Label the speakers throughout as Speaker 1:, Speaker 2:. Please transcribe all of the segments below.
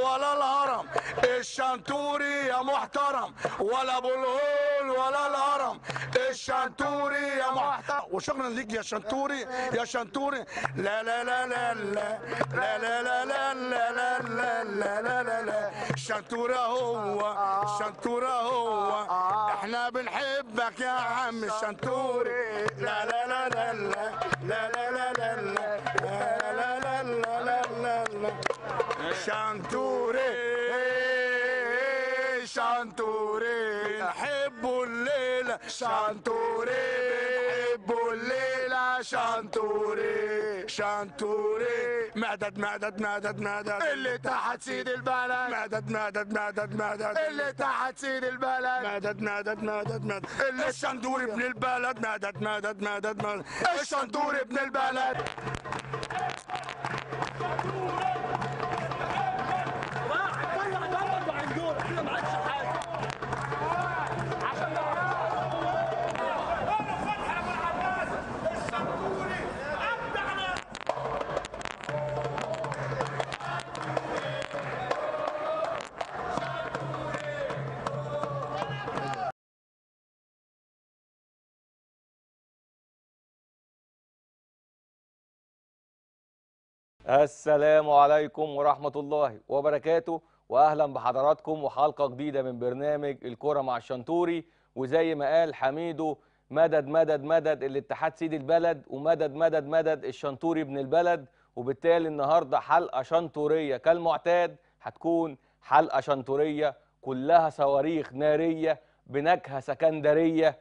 Speaker 1: ولا الهرم الشنتوري يا محترم ولا ابو الهول ولا الهرم الشنتوري يا محترم وشكرا ليك يا شنتوري يا شنتوري لا لا لا لا لا لا لا لا لا لا لا لا لا لا لا لا الشنتورة هو الشنتورة هو احنا بنحبك يا عم الشنتوري لا لا لا لا لا لا لا لا لا لا لا لا لا لا لا لا شنتوري شنتوري نحبوا الليلة شنتوري بنحبوا الليلة شنتوري شنتوري مدد مدد مدد مدد اللي تحت سيد البلد مدد مدد مدد مدد اللي تحت سيد البلد مدد مدد مدد مدد اللي الشندوري ابن البلد مدد مدد مدد مدد الشندوري ابن البلد
Speaker 2: السلام عليكم ورحمة الله وبركاته وأهلا بحضراتكم وحلقة جديدة من برنامج الكرة مع الشنتوري وزي ما قال حميدو مدد مدد مدد الاتحاد سيد البلد ومدد مدد مدد الشنتوري ابن البلد وبالتالي النهاردة حلقة شنتورية كالمعتاد هتكون حلقة شنتورية كلها صواريخ نارية بنكهة سكندرية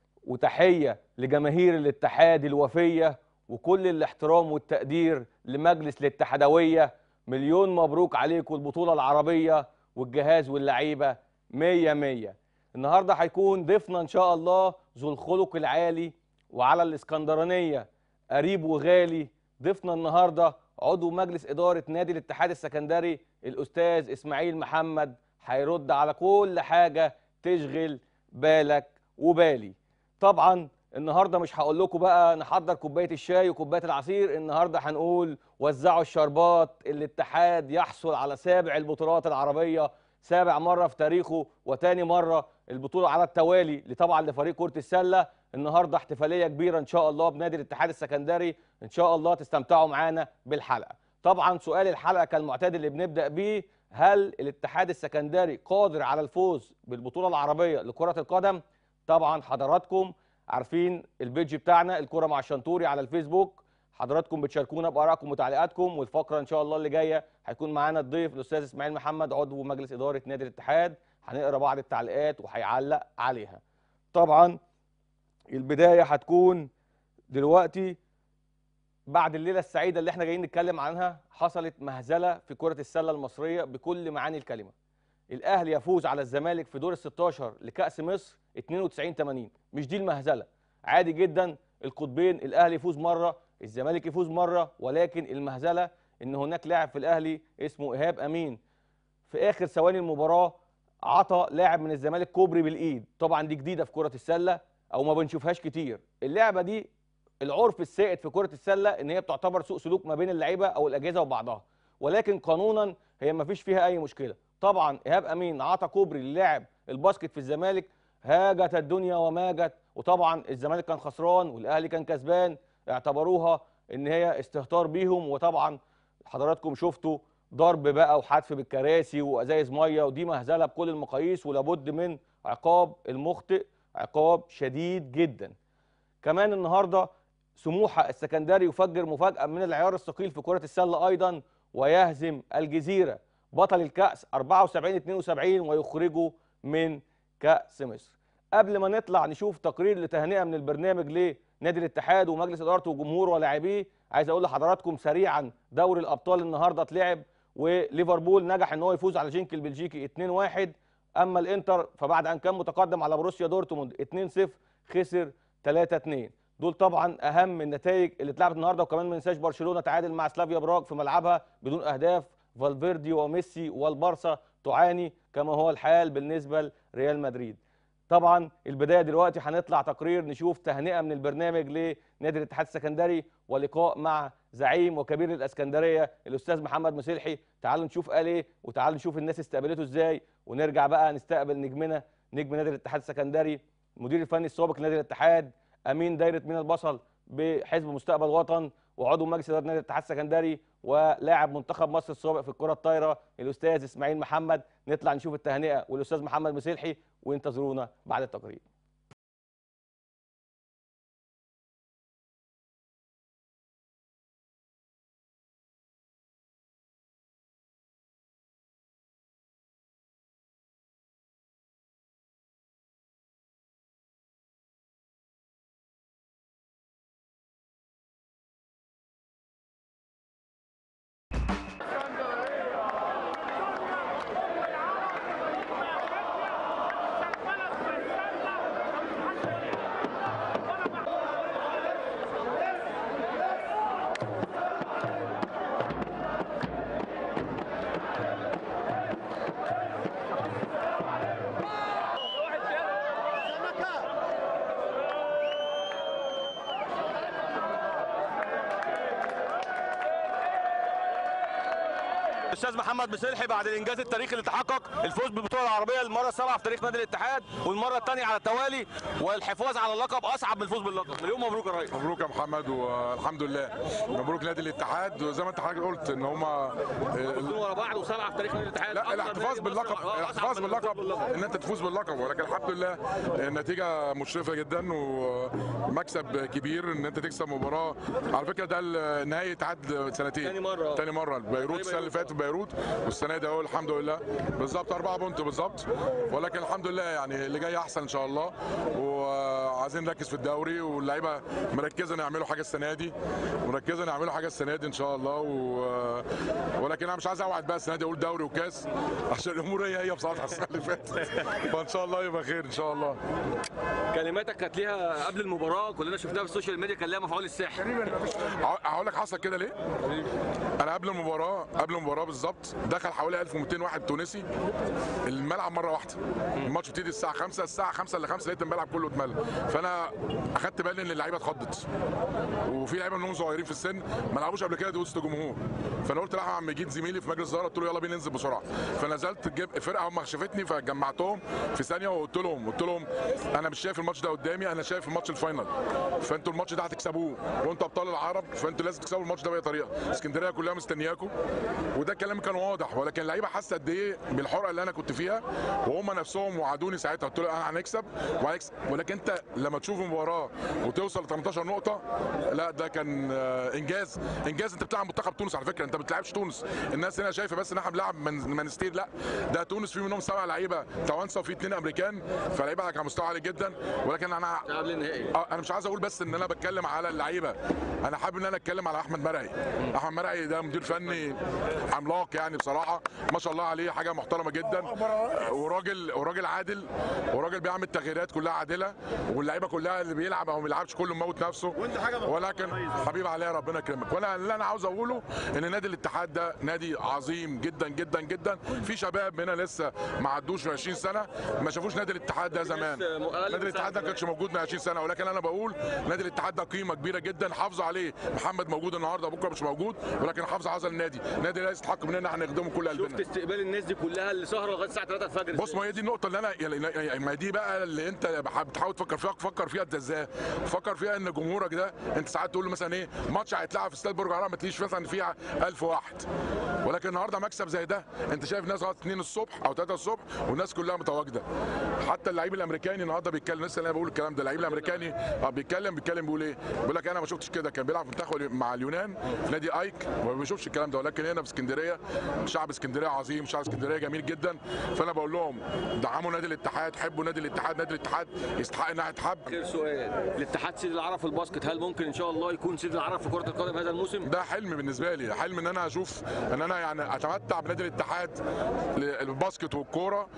Speaker 2: وتحية لجماهير الاتحاد الوفية وكل الاحترام والتقدير لمجلس الاتحادوية مليون مبروك عليكم البطولة العربية والجهاز واللعيبة مية مية النهاردة هيكون ضيفنا إن شاء الله ذو الخلق العالي وعلى الإسكندرانية قريب وغالي ضيفنا النهاردة عضو مجلس إدارة نادي الاتحاد السكندري الأستاذ إسماعيل محمد هيرد على كل حاجة تشغل بالك وبالي طبعا النهارده مش هقول لكم بقى نحضر كوبايه الشاي وكوبايه العصير النهارده هنقول وزعوا الشربات الاتحاد يحصل على سابع البطولات العربيه سابع مره في تاريخه وتاني مره البطوله على التوالي طبعا لفريق كره السله النهارده احتفاليه كبيره ان شاء الله بنادي الاتحاد السكندري ان شاء الله تستمتعوا معانا بالحلقه طبعا سؤال الحلقه كالمعتاد اللي بنبدا بيه هل الاتحاد السكندري قادر على الفوز بالبطوله العربيه لكره القدم طبعا حضراتكم عارفين البيج بتاعنا الكرة مع الشنتوري على الفيسبوك حضراتكم بتشاركونا بارائكم وتعليقاتكم والفقره ان شاء الله اللي جايه هيكون معانا الضيف الاستاذ اسماعيل محمد عضو مجلس اداره نادي الاتحاد هنقرا بعض التعليقات وهيعلق عليها طبعا البدايه هتكون دلوقتي بعد الليله السعيده اللي احنا جايين نتكلم عنها حصلت مهزله في كره السله المصريه بكل معاني الكلمه الاهلي يفوز على الزمالك في دور ال 16 لكاس مصر 92 80 مش دي المهزله عادي جدا القطبين الاهلي يفوز مره الزمالك يفوز مره ولكن المهزله ان هناك لاعب في الاهلي اسمه ايهاب امين في اخر ثواني المباراه عطى لاعب من الزمالك كوبري بالايد طبعا دي جديده في كره السله او ما بنشوفهاش كتير اللعبه دي العرف السائد في كره السله ان هي بتعتبر سوء سلوك ما بين اللعيبه او الاجهزه وبعضها ولكن قانونا هي ما فيش فيها اي مشكله طبعا ايهاب امين عطى كوبري للاعب الباسكت في الزمالك هاجت الدنيا وماجت وطبعا الزمالك كان خسران والاهلي كان كسبان اعتبروها ان هي استهتار بيهم وطبعا حضراتكم شفتوا ضرب بقى وحتف بالكراسي وازايز ميه ودي مهزله بكل المقاييس ولابد من عقاب المخطئ عقاب شديد جدا كمان النهارده سموحه السكندري يفجر مفاجاه من العيار الثقيل في كره السله ايضا ويهزم الجزيره بطل الكاس 74 72 ويخرجه من كاس مصر قبل ما نطلع نشوف تقرير لتهنئه من البرنامج لنادي الاتحاد ومجلس ادارته وجمهوره ولاعبيه عايز اقول لحضراتكم سريعا دوري الابطال النهارده اتلعب وليفربول نجح ان هو يفوز على جينك البلجيكي 2-1 اما الانتر فبعد ان كان متقدم على بروسيا دورتموند 2-0 خسر 3-2 دول طبعا اهم النتائج اللي اتلعبت النهارده وكمان ما ننساش برشلونه تعادل مع سلافيا براغ في ملعبها بدون اهداف فالفيردي وميسي والبارسا تعاني كما هو الحال بالنسبه لريال مدريد طبعا البدايه دلوقتي هنطلع تقرير نشوف تهنئه من البرنامج لنادي الاتحاد السكندري ولقاء مع زعيم وكبير الاسكندريه الاستاذ محمد مسلحي تعالوا نشوف قال ايه وتعالوا نشوف الناس استقبلته ازاي ونرجع بقى نستقبل نجمنا نجم نادي الاتحاد السكندري المدير الفني السابق لنادي الاتحاد امين دايره مين البصل بحزب مستقبل وطن وعضو مجلس اداره نادي الاتحاد السكندري ولاعب منتخب مصر السابق في الكره الطايره الاستاذ اسماعيل محمد نطلع نشوف التهنئه والاستاذ محمد مسلحي وانتظرونا بعد التقرير الاستاذ محمد مسلحي بعد الانجاز التاريخي اللي تحقق الفوز بالبطوله العربيه المره السابعه في تاريخ نادي الاتحاد والمره الثانيه على التوالي والحفاظ على اللقب اصعب من الفوز باللقب مليون مبروك يا ريس
Speaker 3: مبروك يا محمد والحمد لله مبروك نادي الاتحاد وزي ما انت حضرتك قلت ان هم
Speaker 2: فوزين ورا بعض وسبعه في تاريخ نادي الاتحاد
Speaker 3: لا
Speaker 2: أكتر
Speaker 3: الاحتفاظ
Speaker 2: نادي
Speaker 3: باللقب
Speaker 2: مصر- آه،
Speaker 3: الاحتفاظ
Speaker 2: أصعب من الفوز
Speaker 3: باللقب ان انت تفوز باللقب ولكن الحمد لله النتيجه مشرفه جدا ومكسب كبير ان انت تكسب مباراه على فكره ده النهائي اتعاد سنتين
Speaker 2: تاني مرة.
Speaker 3: تاني مره بيروت السنه اللي فاتت بيروت والسنه دي اهو الحمد لله بالظبط أربعة بونت بالظبط ولكن الحمد لله يعني اللي جاي احسن ان شاء الله وعايزين نركز في الدوري واللعيبه مركزه إن يعملوا حاجه السنه دي مركزه إن يعملوا حاجه السنه دي ان شاء الله و... ولكن انا مش عايز اوعد بقى السنه دي اقول دوري وكاس عشان الامور هي هي بصراحه السنه اللي فاتت فان شاء الله يبقى خير ان شاء الله
Speaker 2: كلماتك كانت ليها قبل المباراه كلنا شفناها في السوشيال ميديا كان ليها مفعول السحر
Speaker 3: ع- هقول لك حصل كده ليه؟ انا قبل المباراه قبل المباراه بالظبط دخل حوالي 1200 واحد تونسي الملعب مره واحده الماتش بيبتدي الساعه 5 الساعه 5 ل 5 لقيت الملعب كله اتملى فانا اخدت بالي ان اللعيبه اتخضت وفي لعيبه منهم صغيرين في السن ما لعبوش قبل كده دي وسط جمهور فانا قلت لا يا عم جيت زميلي في مجلس الاداره قلت له يلا بينا ننزل بسرعه فنزلت جيب فرقه هم شافتني فجمعتهم في ثانيه وقلت لهم قلت لهم انا مش شايف الماتش ده قدامي انا شايف الماتش الفاينل فانتوا الماتش ده هتكسبوه وانتوا ابطال العرب فانتوا لازم تكسبوا الماتش ده باي طريقه اسكندريه كلها مستنياكم وده الكلام كان واضح ولكن اللعيبه حاسه قد ايه بالحرقه اللي انا كنت فيها وهم نفسهم وعدوني ساعتها قلت له انا هنكسب وهنكسب ولكن انت لما تشوف المباراه وتوصل ل 18 نقطه لا ده كان آه، انجاز انجاز انت بتلعب منتخب تونس على فكره انت ما بتلعبش تونس الناس هنا شايفه بس ان احنا بنلعب من مانستير لا ده تونس في منهم سبع لعيبه توانسه وفي اثنين امريكان فلعيبه على مستوى عالي جدا ولكن انا
Speaker 2: قبل النهائي
Speaker 3: اه انا مش عايز اقول بس ان انا بتكلم على اللعيبه انا حابب ان انا اتكلم على احمد مرعي احمد مرعي ده مدير فني عملاق يعني بصراحه ما شاء الله عليه حاجه محترمه جدا وراجل وراجل عادل وراجل بيعمل تغييرات كلها عادله واللعيبه كلها اللي بيلعب او ما بيلعبش كله مموت نفسه ولكن حبيب عليا ربنا يكرمك وانا اللي انا عاوز اقوله ان نادي الاتحاد ده نادي عظيم جدا جدا جدا في شباب هنا لسه ما عدوش 20 سنه ما شافوش نادي الاتحاد ده زمان
Speaker 2: أقل من
Speaker 3: نادي الاتحاد ده
Speaker 2: سنة
Speaker 3: ما كانش موجود من 20 سنه ولكن انا بقول نادي الاتحاد ده قيمه كبيره جدا حافظوا عليه محمد موجود النهارده بكره مش موجود ولكن حافظ على هذا النادي النادي لا يستحق مننا احنا نخدمه كل
Speaker 2: شفت
Speaker 3: قلبنا
Speaker 2: استقبال الناس دي كلها اللي سهره لغايه الساعه 3 الفجر
Speaker 3: بص ما هي دي النقطة اللي أنا يعني ما دي بقى اللي أنت بتحاول تفكر فيها فكر فيها أنت إزاي؟ فكر فيها إن جمهورك ده أنت ساعات تقول له مثلا إيه ماتش هيتلعب في استاد برج العرب ما تلاقيش مثلا فيها 1000 واحد ولكن النهارده مكسب زي ده أنت شايف ناس لغاية 2 الصبح أو 3 الصبح والناس كلها متواجدة حتى اللعيب الأمريكاني النهارده بيتكلم لسه أنا بقول الكلام ده اللعيب الأمريكاني آه بيتكلم بيتكلم بيقول إيه؟ بيقول لك أنا ما شفتش كده كان بيلعب في منتخب مع اليونان في نادي أيك وما بيشوفش الكلام ده ولكن هنا في اسكندريه شعب اسكندريه عظيم شعب اسكندريه جميل جدا فانا بقول لهم دعموا نادي الاتحاد حبوا نادي الاتحاد نادي الاتحاد يستحق انها تحب
Speaker 2: اخر سؤال الاتحاد سيد العرب في الباسكت هل ممكن ان شاء الله يكون سيد العرب في كره القدم هذا الموسم
Speaker 3: ده حلم بالنسبه لي حلم ان انا اشوف ان انا يعني اتمتع بنادي الاتحاد الباسكت والكوره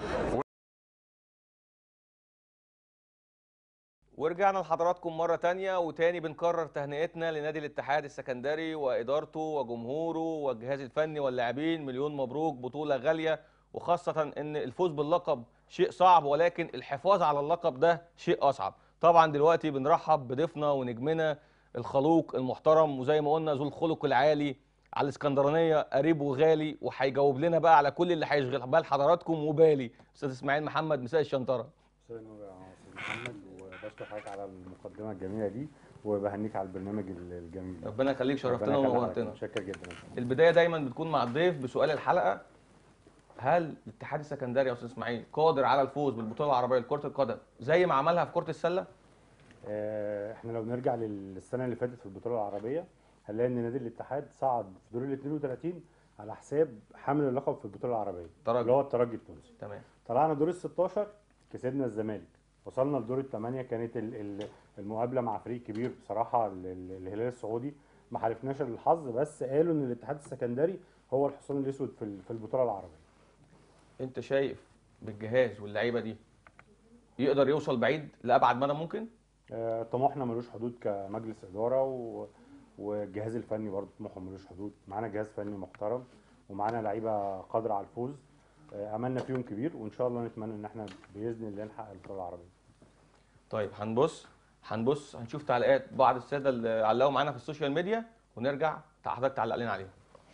Speaker 2: ورجعنا لحضراتكم مرة تانية وتاني بنكرر تهنئتنا لنادي الاتحاد السكندري وإدارته وجمهوره والجهاز الفني واللاعبين مليون مبروك بطولة غالية وخاصة إن الفوز باللقب شيء صعب ولكن الحفاظ على اللقب ده شيء اصعب طبعا دلوقتي بنرحب بضيفنا ونجمنا الخلوق المحترم وزي ما قلنا ذو الخلق العالي على الاسكندرانيه قريب وغالي وهيجاوب لنا بقى على كل اللي هيشغل بال حضراتكم وبالي استاذ اسماعيل محمد مساء الشنطره
Speaker 4: مساء النور يا استاذ محمد وبشكر حضرتك على المقدمه الجميله دي وبهنيك على البرنامج الجميل ده
Speaker 2: ربنا يخليك شرفتنا
Speaker 4: ربنا يخلي حضرتك.
Speaker 2: ونورتنا
Speaker 4: متشكر جدا يا فندم.
Speaker 2: البدايه دايما بتكون مع الضيف بسؤال الحلقه هل الاتحاد السكندري يا استاذ اسماعيل قادر على الفوز بالبطوله العربيه لكره القدم زي ما عملها في كره السله
Speaker 4: آه، احنا لو نرجع للسنه اللي فاتت في البطوله العربيه هنلاقي ان نادي الاتحاد صعد في دور ال 32 على حساب حامل اللقب في البطوله العربيه
Speaker 2: ترجي.
Speaker 4: اللي هو الترجي التونسي
Speaker 2: تمام
Speaker 4: طلعنا دور ال 16 كسبنا الزمالك وصلنا لدور الثمانيه كانت ال- ال- المقابله مع فريق كبير بصراحه ال- ال- الهلال السعودي ما حالفناش الحظ بس قالوا ان الاتحاد السكندري هو الحصان الاسود في ال- في البطوله العربيه
Speaker 2: انت شايف بالجهاز واللعيبه دي يقدر يوصل بعيد لابعد مدى ممكن
Speaker 4: آه، طموحنا ملوش حدود كمجلس اداره و... والجهاز الفني برضه طموحه ملوش حدود معانا جهاز فني محترم ومعانا لعيبه قادره على الفوز آه، املنا فيهم كبير وان شاء الله نتمنى ان احنا باذن الله نحقق البطوله العربيه
Speaker 2: طيب هنبص هنبص هنشوف تعليقات بعض الساده اللي علقوا معانا في السوشيال ميديا ونرجع تع- حضرتك تعلق لنا عليهم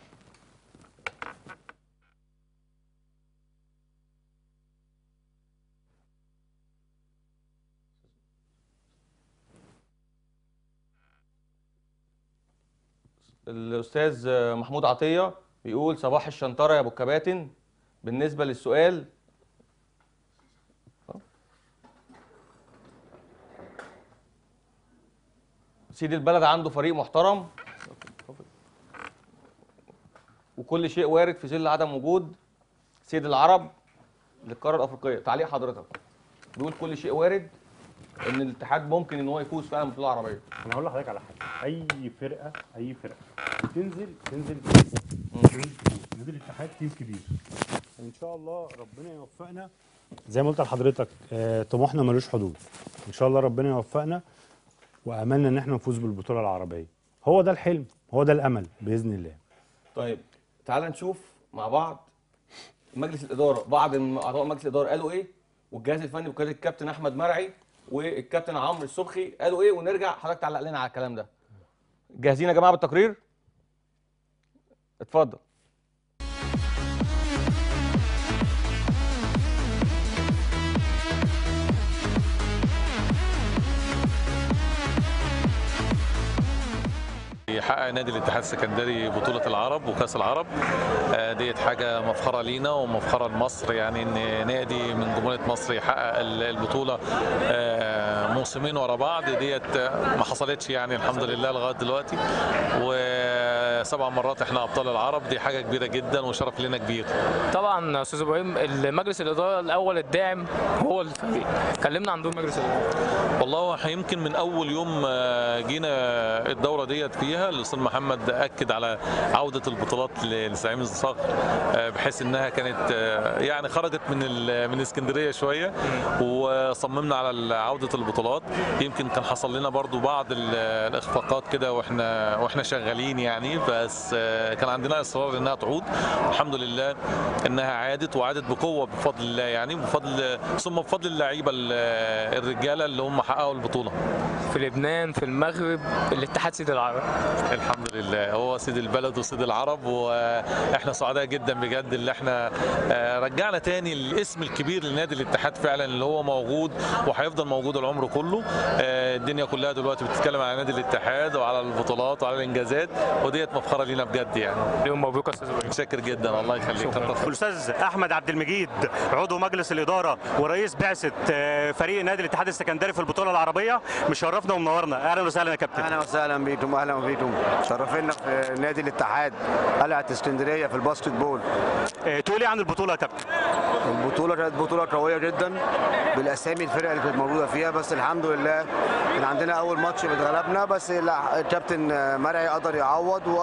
Speaker 2: الاستاذ محمود عطيه بيقول صباح الشنطره يا ابو الكباتن بالنسبه للسؤال سيد البلد عنده فريق محترم وكل شيء وارد في ظل عدم وجود سيد العرب للقاره الافريقيه تعليق حضرتك بيقول كل شيء وارد ان الاتحاد ممكن ان هو يفوز فعلا بالبطوله العربيه
Speaker 4: انا هقول لحضرتك على حاجه اي فرقه اي فرقه بتنزل تنزل تفوز تنزل تفوز. نادي الاتحاد تيم كبير ان شاء الله ربنا يوفقنا زي ما قلت لحضرتك آه، طموحنا ملوش حدود ان شاء الله ربنا يوفقنا واملنا ان احنا نفوز بالبطوله العربيه هو ده الحلم هو ده الامل باذن الله
Speaker 2: طيب تعال نشوف مع بعض مجلس الاداره بعض من اعضاء مجلس الاداره قالوا ايه والجهاز الفني وكاله الكابتن احمد مرعي والكابتن عمرو الصبحي قالوا ايه ونرجع حضرتك تعلق لنا على الكلام ده جاهزين يا جماعه بالتقرير اتفضل
Speaker 5: يحقق نادي الاتحاد السكندري بطولة العرب وكأس العرب آه، ديت حاجة مفخرة لينا ومفخرة لمصر يعني ان نادي من جمهورية مصر يحقق ال- البطولة آه، موسمين ورا بعض ديت آه، ما حصلتش يعني الحمد لله لغاية دلوقتي وسبع مرات احنا ابطال العرب دي حاجة كبيرة جدا وشرف لنا كبير
Speaker 6: طبعا استاذ ابراهيم المجلس الاداره الاول الداعم هو الفريق كلمنا عن دور مجلس الاداره
Speaker 5: والله احنا يمكن من اول يوم آه، جينا الدوره ديت فيها الاستاذ محمد اكد على عوده البطولات ل- لزعيم الصقر آه، بحيث انها كانت آه، يعني خرجت من ال- من اسكندريه شويه وصممنا على عوده البطولات يمكن كان حصل لنا برضو بعض ال- الاخفاقات كده واحنا واحنا شغالين يعني بس آه، كان عندنا اصرار انها تعود الحمد لله انها عادت وعادت بقوه بفضل الله يعني بفضل ثم بفضل اللعيبه ال- الرجاله اللي هم حققوا البطوله
Speaker 6: في لبنان في المغرب الاتحاد سيد العرب
Speaker 5: الحمد لله هو سيد البلد وسيد العرب واحنا سعداء جدا بجد اللي احنا آه، رجعنا تاني الاسم الكبير لنادي الاتحاد فعلا اللي هو موجود وهيفضل موجود العمر كله آه، الدنيا كلها دلوقتي بتتكلم على نادي الاتحاد وعلى البطولات وعلى الانجازات وديت مفخره لينا بجد يعني
Speaker 6: اليوم مبروك يا استاذ ابراهيم
Speaker 5: متشكر جدا الله يخليك كتر خيرك.
Speaker 7: الاستاذ احمد عبد المجيد عضو مجلس الاداره ورئيس بعثه آه، فريق نادي الاتحاد السكندري في البطوله العربيه مشرفنا ومنورنا اهلا وسهلا يا كابتن
Speaker 8: اهلا وسهلا بيكم اهلا بيكم شرفنا في نادي الاتحاد قلعه اسكندريه في الباسكت بول
Speaker 7: آه، تقول ايه عن البطوله يا كابتن
Speaker 8: البطوله كانت بطوله قويه جدا بالاسامي الفرق اللي كانت موجوده فيها بس الحمد لله كان عندنا اول ماتش اتغلبنا بس لا، الكابتن مرعي قدر يعوض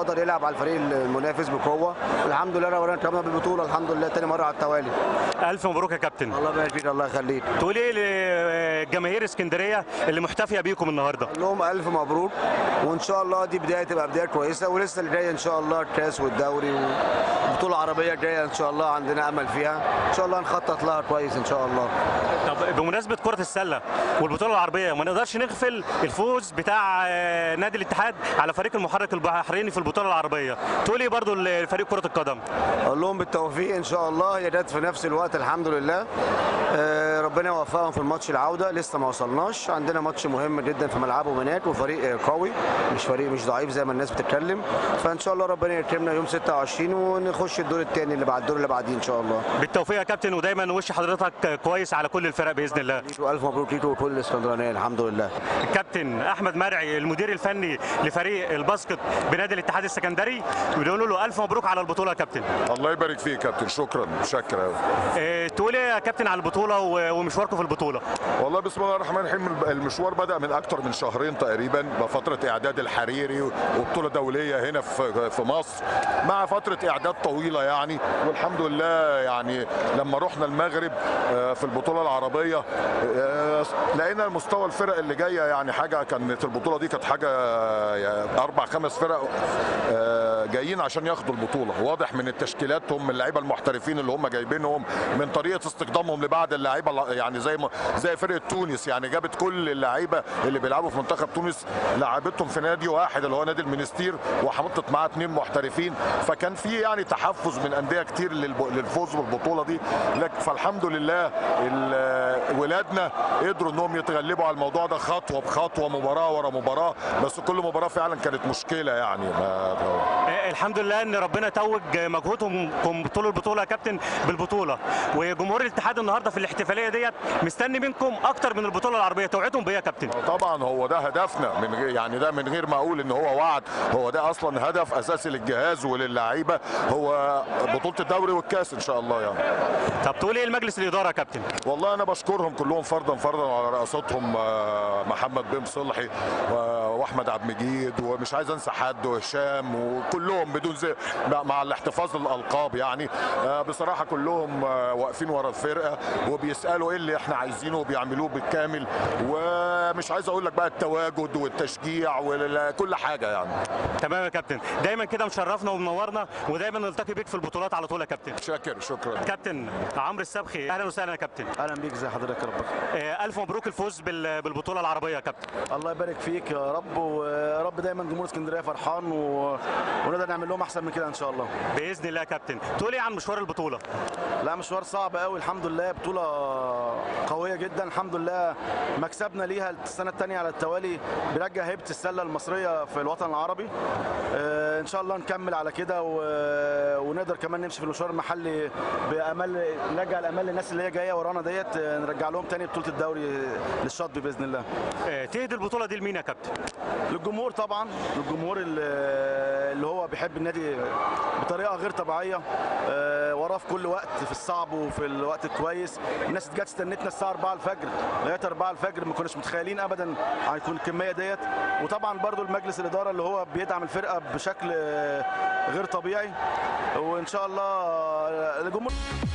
Speaker 8: قدر يلعب على الفريق المنافس بقوه الحمد لله ربنا كرمنا بالبطوله الحمد لله تاني مره على التوالي
Speaker 7: الف مبروك يا كابتن
Speaker 8: الله يبارك فيك الله يخليك
Speaker 7: تقول ايه لجماهير اسكندريه اللي محتفيه بيكم النهارده
Speaker 8: أقول لهم الف مبروك وان شاء الله دي بدايه تبقى بدايه كويسه ولسه اللي جاي ان شاء الله الكاس والدوري والبطوله العربيه جايه ان شاء الله عندنا امل فيها ان شاء الله نخطط لها كويس ان شاء الله
Speaker 7: طب بمناسبه كره السله والبطوله العربيه ما نقدرش نغفل الفوز بتاع آه، نادي الاتحاد على فريق المحرك البحريني في البطوله العربيه تقول ايه برضو لفريق كره القدم
Speaker 8: اقول لهم بالتوفيق ان شاء الله هي جت في نفس الوقت الحمد لله آه، ربنا يوفقهم في الماتش العوده لسه ما وصلناش عندنا ماتش مهم جدا في ملعبهم هناك وفريق آه، قوي مش فريق مش ضعيف زي ما الناس بتتكلم فان شاء الله ربنا يكرمنا يوم 26 ونخش الدور الثاني اللي بعد الدور اللي بعديه ان شاء الله
Speaker 7: بالتوفيق يا كابتن ودايما وش حضرتك كويس على كل الفرق باذن الله
Speaker 8: ليكوا الف مبروك ليكوا وكل الاسكندرانيه الحمد لله
Speaker 7: الكابتن احمد مرعي المدير الفني لفريق الباسكت بنادي الاتحاد السكندري بنقول له الف مبروك على البطوله يا كابتن
Speaker 9: الله يبارك فيك يا كابتن شكرا شكرا قوي
Speaker 7: آه، تقول ايه يا كابتن على البطوله و- ومشواركم في البطوله
Speaker 9: والله بسم الله الرحمن الرحيم المشوار بدا من اكتر من شهرين تقريبا بفتره اعداد الحريري وبطوله دوليه هنا في في مصر مع فتره اعداد طويله يعني والحمد لله يعني لما رحنا المغرب آه، في البطوله العربيه آه، لقينا مستوى الفرق اللي جايه يعني حاجه كانت البطوله دي كانت حاجه آه، اربع خمس فرق آه، جايين عشان ياخدوا البطوله واضح من التشكيلات هم اللعيبه المحترفين اللي هم جايبينهم من طريقه استخدامهم لبعض اللعيبه يعني زي ما زي فرقه تونس يعني جابت كل اللعيبه اللي بيلعبوا في منتخب تونس لعبتهم في نادي واحد اللي هو نادي المنستير وحطت معاه اثنين محترفين فكان في يعني تحفز من انديه كتير للب- للفوز بالبطوله دي لكن فالحمد لله ال- ولادنا قدروا انهم يتغلبوا على الموضوع ده خطوه بخطوه مباراه ورا مباراه بس كل مباراه فعلا كانت مشكله يعني ما
Speaker 7: آه، الحمد لله ان ربنا توج مجهودهم كم- طول البطوله يا كابتن بالبطوله وجمهور الاتحاد النهارده في الاحتفاليه ديت مستني منكم اكتر من البطوله العربيه توعدهم بيها يا كابتن
Speaker 9: طبعا هو ده هدفنا من غير يعني ده من غير ما اقول ان هو وعد هو ده اصلا هدف اساسي للجهاز وللعيبه هو بطوله الدوري والكاس ان شاء الله يعني
Speaker 7: طب تقول ايه لمجلس الاداره يا كابتن
Speaker 9: والله انا بشكرهم كلهم فردا فردا على رئاستهم آه، محمد بن صلحي و- واحمد عبد المجيد ومش عايز انسى حد وهشام وكلهم بدون زي مع- مع الاحتفاظ بالالقاب يعني آه، بصراحه كلهم آه، واقفين ورا الفرقه وبيسالوا ايه اللي احنا عايزينه وبيعملوه بالكامل ومش عايز اقول لك بقى التواجد والتشجيع وكل حاجه يعني
Speaker 7: تمام يا كابتن دايما كده مشرفنا ومنورنا ودايما نلتقي بيك في البطولات على طول يا كابتن
Speaker 9: شاكر شكرا
Speaker 7: كابتن عمرو السبخي اهلا وسهلا يا كابتن
Speaker 8: اهلا بيك زي حضرتك يا رب
Speaker 7: آه، الف مبروك الفوز بال- بالبطوله العربيه يا كابتن
Speaker 8: الله يبارك فيك يا رب ويا رب دايما جمهور اسكندريه فرحان و... ونقدر نعمل لهم احسن من كده ان شاء الله
Speaker 7: باذن الله يا كابتن تقول ايه عن مشوار البطوله
Speaker 8: لا مشوار صعب قوي الحمد لله بطوله قويه جدا الحمد لله مكسبنا ليها السنه الثانيه على التوالي بيرجع هيبه السله المصريه في الوطن العربي آه، ان شاء الله نكمل على كده و- ونقدر كمان نمشي في المشوار المحلي بامل نرجع الامل للناس اللي هي جايه ورانا ديت آه، نرجع لهم تاني بطوله الدوري للشطب باذن الله
Speaker 7: آه، تهدي البطوله دي لمين يا كابتن
Speaker 8: للجمهور طبعا للجمهور اللي اللي هو بيحب النادي بطريقه غير طبيعيه آه، وراه في كل وقت في الصعب وفي الوقت الكويس الناس جت استنتنا الساعه 4 الفجر لغايه 4 الفجر ما كناش متخيلين ابدا هيكون الكميه ديت وطبعا برضو المجلس الاداره اللي هو بيدعم الفرقه بشكل آه، غير طبيعي وان شاء الله آه، الجمهور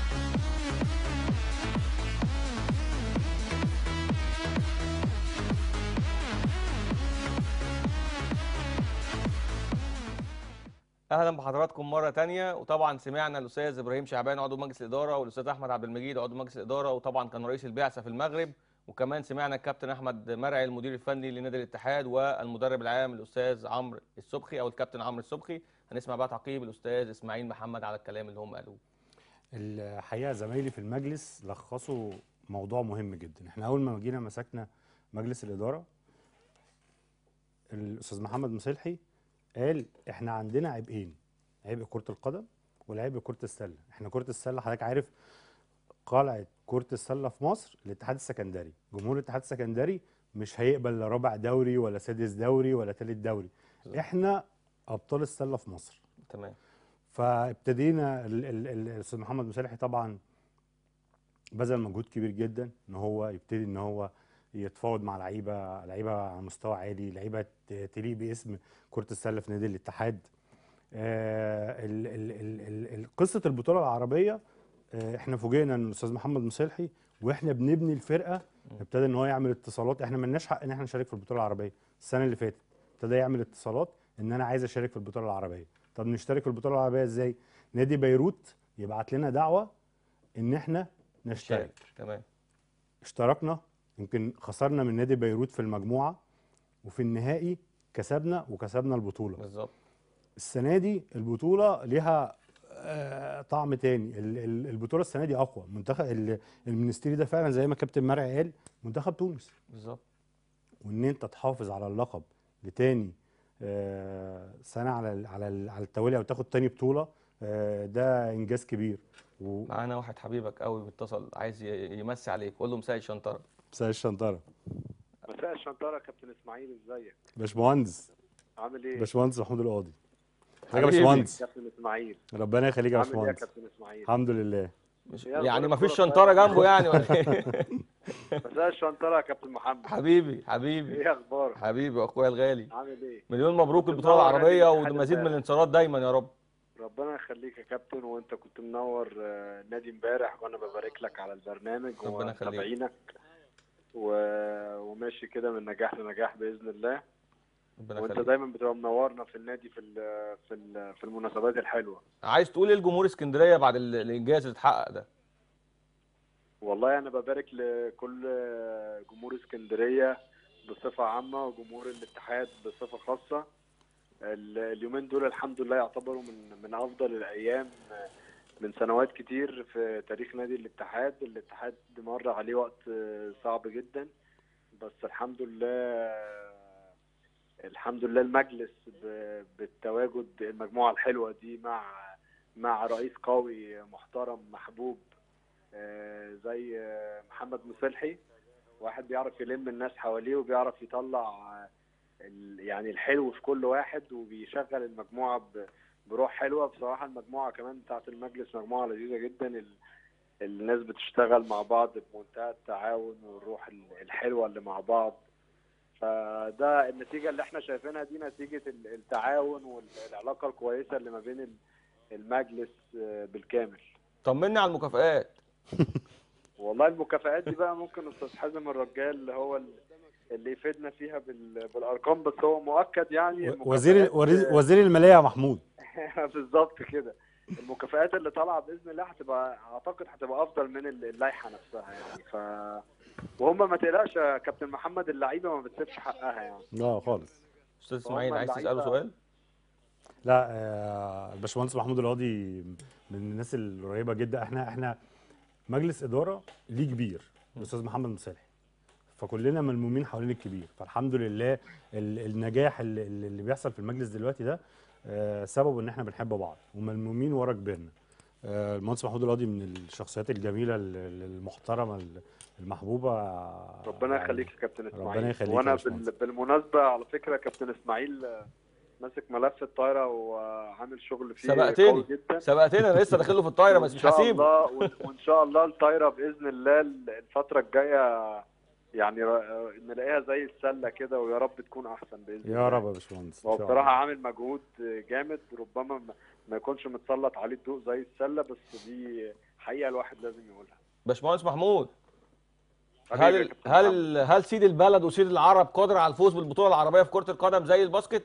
Speaker 2: اهلا بحضراتكم مره تانية وطبعا سمعنا الاستاذ ابراهيم شعبان عضو مجلس الاداره والاستاذ احمد عبد المجيد عضو مجلس الاداره وطبعا كان رئيس البعثه في المغرب وكمان سمعنا الكابتن احمد مرعي المدير الفني لنادي الاتحاد والمدرب العام الاستاذ عمرو السبخي او الكابتن عمرو السبخي هنسمع بقى تعقيب الاستاذ اسماعيل محمد على الكلام اللي هم قالوه
Speaker 4: الحقيقه زمايلي في المجلس لخصوا موضوع مهم جدا احنا اول ما جينا مسكنا مجلس الاداره الاستاذ محمد مصلحي قال احنا عندنا عبئين عبء كره القدم والعبء كره السله احنا كره السله حضرتك عارف قلعه كره السله في مصر الاتحاد السكندري جمهور الاتحاد السكندري مش هيقبل لا رابع دوري ولا سادس دوري ولا ثالث دوري احنا ابطال السله في مصر
Speaker 2: تمام
Speaker 4: فابتدينا ال- ال- ال- الاستاذ محمد مسلحي طبعا بذل مجهود كبير جدا ان هو يبتدي ان هو يتفاوض مع لعيبه لعيبه على مستوى عالي لعيبه ت- تليق باسم كره السله في نادي الاتحاد آه، ال- ال- ال- ال- ال- قصه البطوله العربيه آه، احنا فوجئنا ان الاستاذ محمد مصلحي واحنا بنبني الفرقه ابتدى ان هو يعمل اتصالات احنا ملناش حق ان احنا نشارك في البطوله العربيه السنه اللي فاتت ابتدى يعمل اتصالات ان انا عايز اشارك في البطوله العربيه طب نشترك في البطوله العربيه ازاي نادي بيروت يبعت لنا دعوه ان احنا نشترك
Speaker 2: تمام
Speaker 4: اشتركنا يمكن خسرنا من نادي بيروت في المجموعه وفي النهائي كسبنا وكسبنا البطوله
Speaker 2: بالظبط
Speaker 4: السنه دي البطوله ليها آه، طعم تاني ال- ال- البطوله السنه دي اقوى منتخب ال- المنستيري ده فعلا زي ما كابتن مرعي قال منتخب تونس
Speaker 2: بالظبط
Speaker 4: وان انت تحافظ على اللقب لتاني آه، سنه على ال- على ال- على التوالي او تاخد تاني بطوله آه، ده انجاز كبير ومساء
Speaker 2: معانا واحد حبيبك قوي بيتصل عايز ي- يمسي عليك قول له مساء الشنطره
Speaker 4: الشنطره
Speaker 10: مساء الشنطرة كابتن اسماعيل ازيك؟
Speaker 4: باشمهندس
Speaker 10: عامل ايه؟
Speaker 4: باشمهندس محمود القاضي ازيك يا
Speaker 2: حبيبي.
Speaker 4: باشمهندس
Speaker 10: كابتن اسماعيل
Speaker 4: ربنا يخليك يا
Speaker 10: عامل ايه يا
Speaker 4: باشمهندس
Speaker 10: كابتن اسماعيل؟
Speaker 4: الحمد لله
Speaker 2: مش
Speaker 10: إيه أخبار
Speaker 2: يعني ما فيش
Speaker 10: الكورة
Speaker 2: شنطره
Speaker 10: طيب؟
Speaker 2: جنبه يعني ولا ايه
Speaker 10: مساء الشنطرة يا كابتن محمد
Speaker 2: حبيبي حبيبي
Speaker 10: ايه اخبارك؟
Speaker 2: حبيبي واخويا الغالي
Speaker 10: عامل ايه؟
Speaker 2: مليون مبروك البطوله
Speaker 10: منور نادي
Speaker 2: العربيه
Speaker 10: الاتحاد
Speaker 2: ومزيد من
Speaker 10: امبارح.
Speaker 2: الانتصارات دايما يا رب
Speaker 10: ربنا يخليك يا كابتن وانت كنت منور آه، نادي امبارح وانا ببارك لك على البرنامج
Speaker 2: ربنا يخليك.
Speaker 10: ومتابعينك و... وماشي كده من نجاح لنجاح باذن الله
Speaker 2: ربنا
Speaker 10: وانت
Speaker 2: يخليك
Speaker 10: دايما بتبقى منورنا في النادي في ال... في ال... في المناسبات الحلوه
Speaker 2: عايز تقول ايه لجمهور اسكندريه بعد ال- الانجاز اللي اتحقق ده
Speaker 10: والله انا ببارك لكل جمهور اسكندريه بصفه عامه وجمهور الاتحاد بصفه خاصه ال- اليومين دول الحمد لله يعتبروا من من افضل الايام من سنوات كتير في تاريخ نادي الاتحاد الاتحاد مر عليه وقت صعب جدا بس الحمد لله الحمد لله المجلس ب- بالتواجد المجموعه الحلوه دي مع مع رئيس قوي محترم محبوب آه، زي آه، محمد مصلحي واحد بيعرف يلم الناس حواليه وبيعرف يطلع آه، ال- يعني الحلو في كل واحد وبيشغل المجموعة ب- بروح حلوة بصراحة المجموعة كمان بتاعت المجلس مجموعة لذيذة جدا ال- الناس بتشتغل مع بعض بمنتهى التعاون والروح ال- الحلوة اللي مع بعض فده النتيجة اللي احنا شايفينها دي نتيجة ال- التعاون والعلاقة الكويسة اللي ما بين ال- المجلس آه، بالكامل
Speaker 2: طمني على المكافآت
Speaker 10: والله المكافآت دي بقى ممكن استاذ حازم الرجال اللي هو ال- اللي يفيدنا فيها بال- بالارقام بس هو مؤكد يعني
Speaker 4: وزير
Speaker 10: المكافآت-
Speaker 4: وري- وزير الماليه يا محمود
Speaker 10: بالظبط كده المكافآت اللي طالعه باذن الله هتبقى اعتقد هتبقى افضل من ال- اللائحه نفسها يعني ف وهم ما تقلقش يا كابتن محمد اللعيبه ما بتسيبش حقها يعني
Speaker 4: لا خالص
Speaker 2: استاذ اسماعيل عايز تساله
Speaker 10: اللعيبة-
Speaker 2: سؤال
Speaker 4: لا آه، الباشمهندس محمود القاضي من الناس القريبه جدا احنا احنا مجلس اداره ليه كبير الاستاذ محمد مصالح فكلنا ملمومين حوالين الكبير فالحمد لله ال- النجاح اللي, اللي بيحصل في المجلس دلوقتي ده آه، سببه ان احنا بنحب بعض وملمومين ورا كبيرنا آه، المهندس محمود القاضي من الشخصيات الجميله ال- ال- المحترمه ال- المحبوبه
Speaker 10: ربنا
Speaker 4: يعني
Speaker 10: يخليك يا كابتن اسماعيل
Speaker 4: ربنا يخليك يا
Speaker 10: وانا
Speaker 4: باشمهندس.
Speaker 10: بال... بالمناسبه على فكره كابتن اسماعيل آه، ماسك ملف الطايره وعامل شغل فيه قوي
Speaker 2: سبقتني
Speaker 10: جدا
Speaker 2: سبقتني انا لسه داخل له في الطايره بس
Speaker 10: وإن
Speaker 2: مش
Speaker 10: شاء
Speaker 2: هسيبه
Speaker 10: الله وإن- وان شاء الله الطايره باذن الله الفتره الجايه يعني ر- نلاقيها زي السله كده ويا رب تكون احسن باذن الله
Speaker 4: يا رب يا باشمهندس إن
Speaker 10: هو
Speaker 4: شاء
Speaker 10: بصراحه
Speaker 4: الله.
Speaker 10: عامل مجهود جامد ربما ما- ما يكونش متسلط عليه الضوء زي السله بس دي حقيقه الواحد لازم يقولها
Speaker 2: باشمهندس محمود
Speaker 10: حبيبي
Speaker 2: هل
Speaker 10: يا
Speaker 2: ال-
Speaker 10: كابتن
Speaker 2: هل
Speaker 10: محمد.
Speaker 2: ال- هل سيد البلد وسيد العرب قادر على الفوز بالبطوله العربيه في كره القدم زي الباسكت؟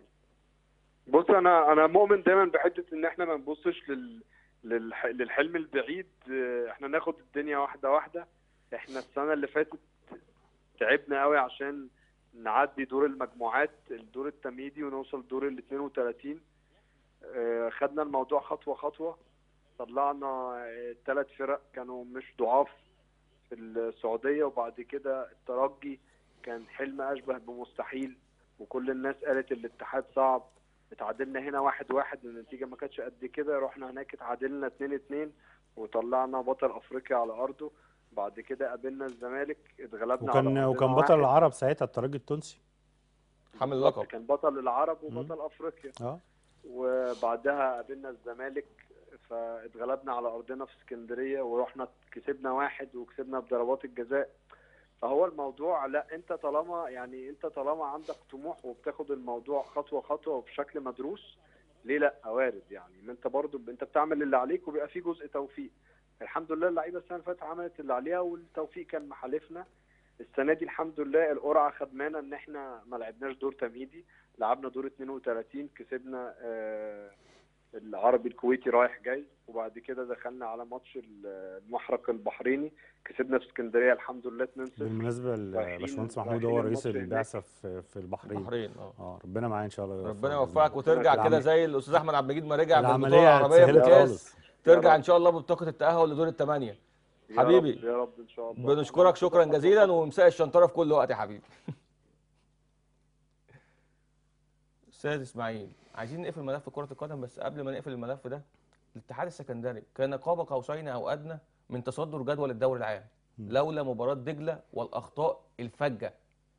Speaker 10: بص انا انا مؤمن دايما بحته ان احنا ما نبصش لل للح... للحلم البعيد اه، احنا ناخد الدنيا واحده واحده احنا السنه اللي فاتت تعبنا قوي عشان نعدي دور المجموعات الدور التمهيدي ونوصل دور ال 32 اه، خدنا الموضوع خطوه خطوه طلعنا ثلاث فرق كانوا مش ضعاف في السعوديه وبعد كده الترجي كان حلم اشبه بمستحيل وكل الناس قالت الاتحاد صعب اتعادلنا هنا واحد واحد النتيجة ما كانتش قد كده رحنا هناك اتعادلنا اتنين اتنين وطلعنا بطل افريقيا على ارضه بعد كده قابلنا الزمالك اتغلبنا على
Speaker 4: وكان
Speaker 10: أرضنا
Speaker 4: وكان
Speaker 10: واحد.
Speaker 4: بطل العرب ساعتها الترجي التونسي
Speaker 2: حامل اللقب
Speaker 10: كان بطل العرب وبطل افريقيا
Speaker 4: اه
Speaker 10: وبعدها قابلنا الزمالك فاتغلبنا على ارضنا في اسكندريه ورحنا كسبنا واحد وكسبنا بضربات الجزاء فهو الموضوع لا انت طالما يعني انت طالما عندك طموح وبتاخد الموضوع خطوه خطوه وبشكل مدروس ليه لا وارد يعني ما انت برضو انت بتعمل اللي عليك وبيبقى في جزء توفيق الحمد لله اللعيبه السنه اللي فاتت عملت اللي عليها والتوفيق كان محالفنا السنه دي الحمد لله القرعه خدمانا ان احنا ما لعبناش دور تمهيدي لعبنا دور 32 كسبنا آه، العربي الكويتي رايح جاي وبعد كده دخلنا على ماتش ال- المحرق البحريني كسبنا في اسكندريه الحمد لله 2-0
Speaker 4: بالمناسبه
Speaker 10: رايحين-
Speaker 4: لباشمهندس محمود
Speaker 10: رايحين
Speaker 4: هو رئيس
Speaker 10: الماتش هناك.
Speaker 4: البعثه في في البحرين
Speaker 2: البحرين اه
Speaker 4: اه ربنا معاه ان شاء الله
Speaker 2: ربنا
Speaker 4: يوفقه
Speaker 2: يوفقك وترجع كده
Speaker 4: العمل-
Speaker 2: زي الاستاذ احمد عبد المجيد ما رجع بالبطوله
Speaker 4: العمليه
Speaker 2: العربيه
Speaker 4: اتسهلت
Speaker 2: بالكاس
Speaker 4: خالص
Speaker 2: ترجع ان شاء الله ببطاقه التاهل لدور الثمانيه
Speaker 10: يا
Speaker 2: حبيبي
Speaker 10: رب يا رب ان شاء الله
Speaker 2: بنشكرك شكرا جزيلا ومساء الشنطره في كل وقت يا حبيبي استاذ اسماعيل عايزين نقفل ملف كره القدم بس قبل ما نقفل الملف ده الاتحاد السكندري كان قاب قوسين او ادنى من تصدر جدول الدوري العام لولا مباراه دجله والاخطاء الفجه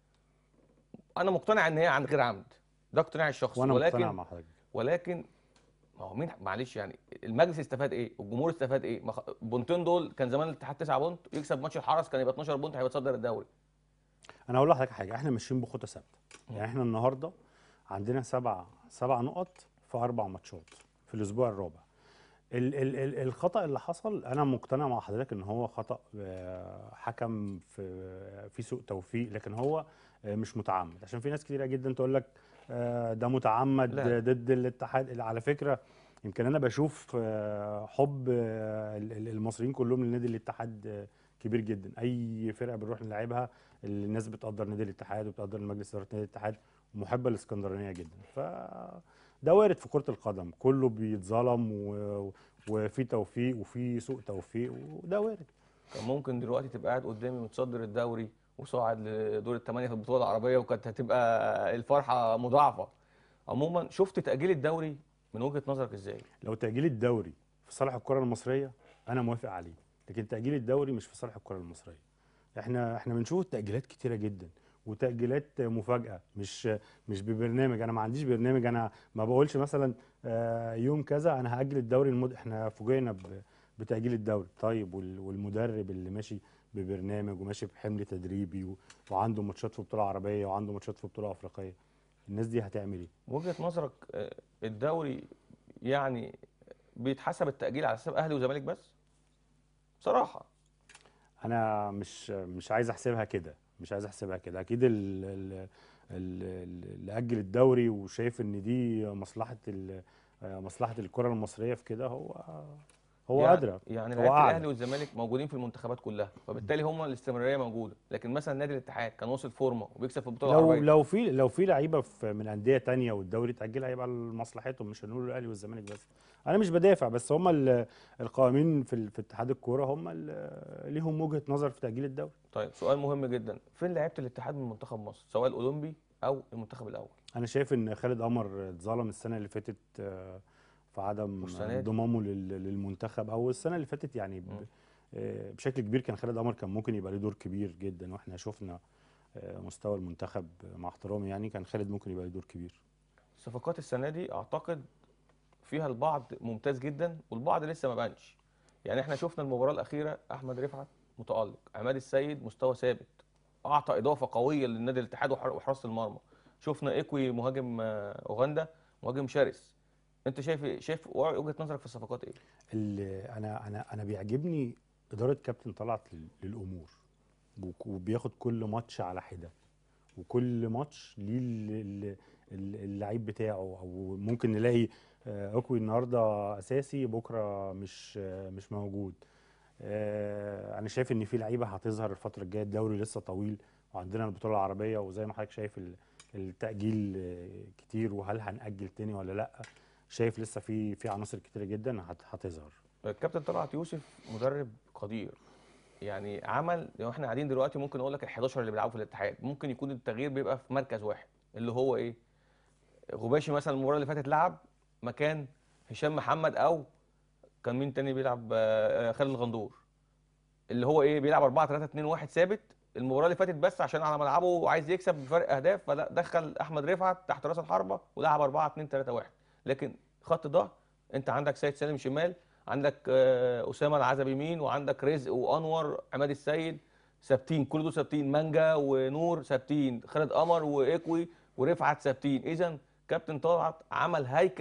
Speaker 2: انا مقتنع ان هي عن غير عمد ده اقتناعي الشخصي
Speaker 4: وانا
Speaker 2: ولكن
Speaker 4: مقتنع مع حضرتك
Speaker 2: ولكن ما هو مين معلش يعني المجلس استفاد ايه؟ والجمهور استفاد ايه؟ ما خ- البونتين دول كان زمان الاتحاد 9 بونت يكسب ماتش الحرس كان يبقى 12 بونت هيبقى يتصدر الدوري.
Speaker 4: انا هقول لحضرتك حاجه احنا ماشيين بخطى ثابته يعني احنا النهارده عندنا سبع سبع نقط في اربع ماتشات في الاسبوع الرابع ال ال ال الخطا اللي حصل انا مقتنع مع حضرتك ان هو خطا آه، حكم في في سوء توفيق لكن هو آه، مش متعمد عشان في ناس كتيره جدا تقول لك آه، ده متعمد
Speaker 2: لا.
Speaker 4: ضد الاتحاد على فكره يمكن انا بشوف آه، حب آه، ال- ال- المصريين كلهم لنادي الاتحاد آه، كبير جدا اي فرقه بنروح نلعبها الناس بتقدر نادي الاتحاد وبتقدر مجلس اداره نادي الاتحاد ومحبه للاسكندرانيه جدا ف ده وارد في كره القدم كله بيتظلم و... وفي توفيق وفي سوء توفيق وده وارد
Speaker 2: كان ممكن دلوقتي تبقى قاعد قدامي متصدر الدوري وصاعد لدور الثمانيه في البطوله العربيه وكانت هتبقى الفرحه مضاعفه. عموما شفت تاجيل الدوري من وجهه نظرك ازاي؟
Speaker 4: لو تاجيل الدوري في صالح الكره المصريه انا موافق عليه لكن تاجيل الدوري مش في صالح الكره المصريه احنا احنا بنشوف تاجيلات كتيره جدا وتاجيلات مفاجاه مش مش ببرنامج انا ما عنديش برنامج انا ما بقولش مثلا آه، يوم كذا انا هاجل الدوري المد... احنا فوجئنا ب- بتاجيل الدوري طيب وال- والمدرب اللي ماشي ببرنامج وماشي بحمل تدريبي و... وعنده ماتشات في بطوله عربيه وعنده ماتشات في بطوله افريقيه الناس دي هتعمل ايه
Speaker 2: وجهه نظرك آه، الدوري يعني بيتحسب التاجيل على حساب اهلي وزمالك بس؟ بصراحه
Speaker 4: انا مش مش عايز احسبها كده مش عايز احسبها كده اكيد ال- ال- ال- اللي اجل الدوري وشايف ان دي مصلحه ال- مصلحه الكره المصريه في كده هو هو
Speaker 2: يعني
Speaker 4: ادرى
Speaker 2: يعني
Speaker 4: هو
Speaker 2: لعيبه
Speaker 4: أعلم.
Speaker 2: الاهلي والزمالك موجودين في المنتخبات كلها فبالتالي هم الاستمراريه موجوده لكن مثلا نادي الاتحاد كان واصل فورمه وبيكسب في البطوله
Speaker 4: لو
Speaker 2: العربيه
Speaker 4: لو في لو في لعيبه في من انديه تانية والدوري اتاجل هيبقى لمصلحتهم مش هنقول الاهلي والزمالك بس انا مش بدافع بس هم ال- القائمين في ال- في اتحاد الكوره هم ال- ليهم وجهه نظر في تاجيل الدوري
Speaker 2: طيب سؤال مهم جدا فين لعيبه الاتحاد من منتخب مصر سواء الاولمبي او المنتخب الاول
Speaker 4: انا شايف ان خالد قمر اتظلم السنه اللي فاتت آه، في عدم
Speaker 2: والسنة دي؟
Speaker 4: انضمامه لل- للمنتخب او السنه اللي فاتت يعني ب- آه، بشكل كبير كان خالد قمر كان ممكن يبقى له دور كبير جدا واحنا شفنا آه، مستوى المنتخب مع احترامي يعني كان خالد ممكن يبقى له دور كبير
Speaker 2: صفقات السنه دي اعتقد فيها البعض ممتاز جدا والبعض لسه ما بانش يعني احنا شفنا المباراه الاخيره احمد رفعت متالق عماد السيد مستوى ثابت اعطى اضافه قويه للنادي الاتحاد وحر- وحراسه المرمى شفنا ايكوي مهاجم آه، اوغندا مهاجم شرس انت شايف إيه؟ شايف وجهه نظرك في الصفقات ايه
Speaker 4: اللي انا انا انا بيعجبني اداره كابتن طلعت لل- للامور وك- وبياخد كل ماتش على حده وكل ماتش ليه ال- ال- ال- اللعيب بتاعه او ممكن نلاقي آه، اوكوي النهارده اساسي بكره مش آه، مش موجود آه، انا شايف ان في لعيبه هتظهر الفتره الجايه الدوري لسه طويل وعندنا البطوله العربيه وزي ما حضرتك شايف ال- التاجيل آه، كتير وهل هنأجل تاني ولا لا شايف لسه في في عناصر كتيره جدا هت- هتظهر
Speaker 2: الكابتن طلعت يوسف مدرب قدير يعني عمل لو احنا قاعدين دلوقتي ممكن اقول لك ال 11 اللي بيلعبوا في الاتحاد ممكن يكون التغيير بيبقى في مركز واحد اللي هو ايه غباشي مثلا المباراه اللي فاتت لعب مكان هشام محمد او كان مين تاني بيلعب آه، آه، خالد الغندور اللي هو ايه بيلعب 4 3 2 1 ثابت المباراه اللي فاتت بس عشان على ملعبه وعايز يكسب بفرق اهداف فلا دخل احمد رفعت تحت راس الحربه ولعب 4 2 3 1 لكن خط ظهر انت عندك سيد سالم شمال عندك آه، اسامه العزب يمين وعندك رزق وانور عماد السيد ثابتين كل دول ثابتين مانجا ونور ثابتين خالد قمر واكوي ورفعت ثابتين اذا كابتن طلعت عمل هيكل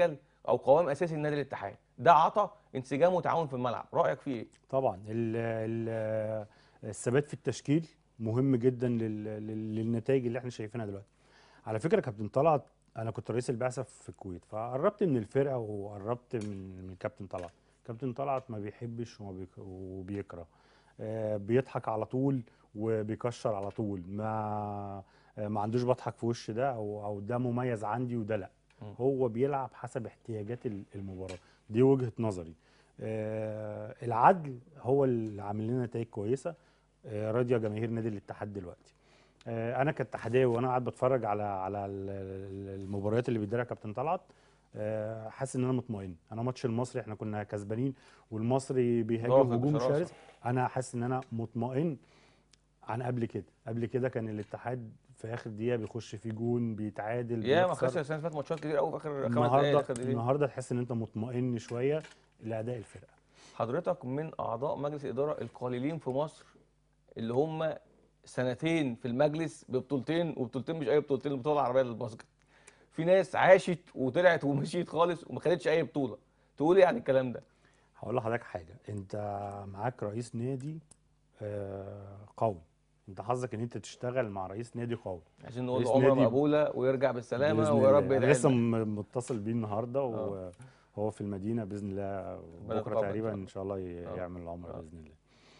Speaker 2: او قوام اساسي لنادي الاتحاد ده عطى انسجام وتعاون في الملعب رايك فيه ايه
Speaker 4: طبعا ال ال الثبات في التشكيل مهم جدا لل- لل- للنتائج اللي احنا شايفينها دلوقتي على فكره كابتن طلعت انا كنت رئيس البعثه في الكويت فقربت من الفرقه وقربت من من كابتن طلعت كابتن طلعت ما بيحبش وما بيك وبيكره آه، بيضحك على طول وبيكشر على طول ما آه، ما عندوش بضحك في وش ده او او ده مميز عندي وده لا هو بيلعب حسب احتياجات ال- المباراه دي وجهه نظري آه، العدل هو اللي عامل لنا نتائج كويسه آه، راضيه جماهير نادي الاتحاد دلوقتي آه، انا كاتحاداوي وانا قاعد بتفرج على على ال- ال- المباريات اللي بيديرها كابتن طلعت آه، حاسس ان انا مطمئن انا ماتش المصري احنا كنا كسبانين والمصري بيهاجم
Speaker 2: ضاغط
Speaker 4: هجوم
Speaker 2: بشراسة.
Speaker 4: شرس انا حاسس ان انا مطمئن عن قبل كده قبل كده كان الاتحاد في اخر دقيقه بيخش في جون بيتعادل
Speaker 2: يا ما
Speaker 4: بيخسر.
Speaker 2: خسر السنه اللي فاتت ماتشات كتير قوي في اخر خمس دقايق
Speaker 4: النهارده
Speaker 2: اخر دقيقتين
Speaker 4: النهارده تحس ان انت مطمئن شويه لاداء الفرقه
Speaker 2: حضرتك من اعضاء مجلس الاداره القليلين في مصر اللي هم سنتين في المجلس ببطولتين وبطولتين مش اي بطولتين البطوله العربيه للباسكت في ناس عاشت وطلعت ومشيت خالص وما خدتش اي بطوله تقول ايه عن الكلام ده
Speaker 4: هقول لحضرتك حاجه انت معاك رئيس نادي آه، قوي انت حظك ان انت تشتغل مع رئيس نادي قوي
Speaker 2: عايزين نقول
Speaker 4: رئيس
Speaker 2: له عمره
Speaker 4: نادي
Speaker 2: مقبوله ويرجع بالسلامه
Speaker 4: بإذن
Speaker 2: ويا رب
Speaker 4: الله. انا
Speaker 2: يدعي
Speaker 4: لسه
Speaker 2: لنا.
Speaker 4: م- متصل بيه النهارده وهو في المدينه باذن الله
Speaker 2: ربنا
Speaker 4: بكره
Speaker 2: يتقبل إن
Speaker 4: تقريبا
Speaker 2: شاء
Speaker 4: ان شاء الله ي-
Speaker 2: آه.
Speaker 4: يعمل العمره
Speaker 2: آه.
Speaker 4: باذن الله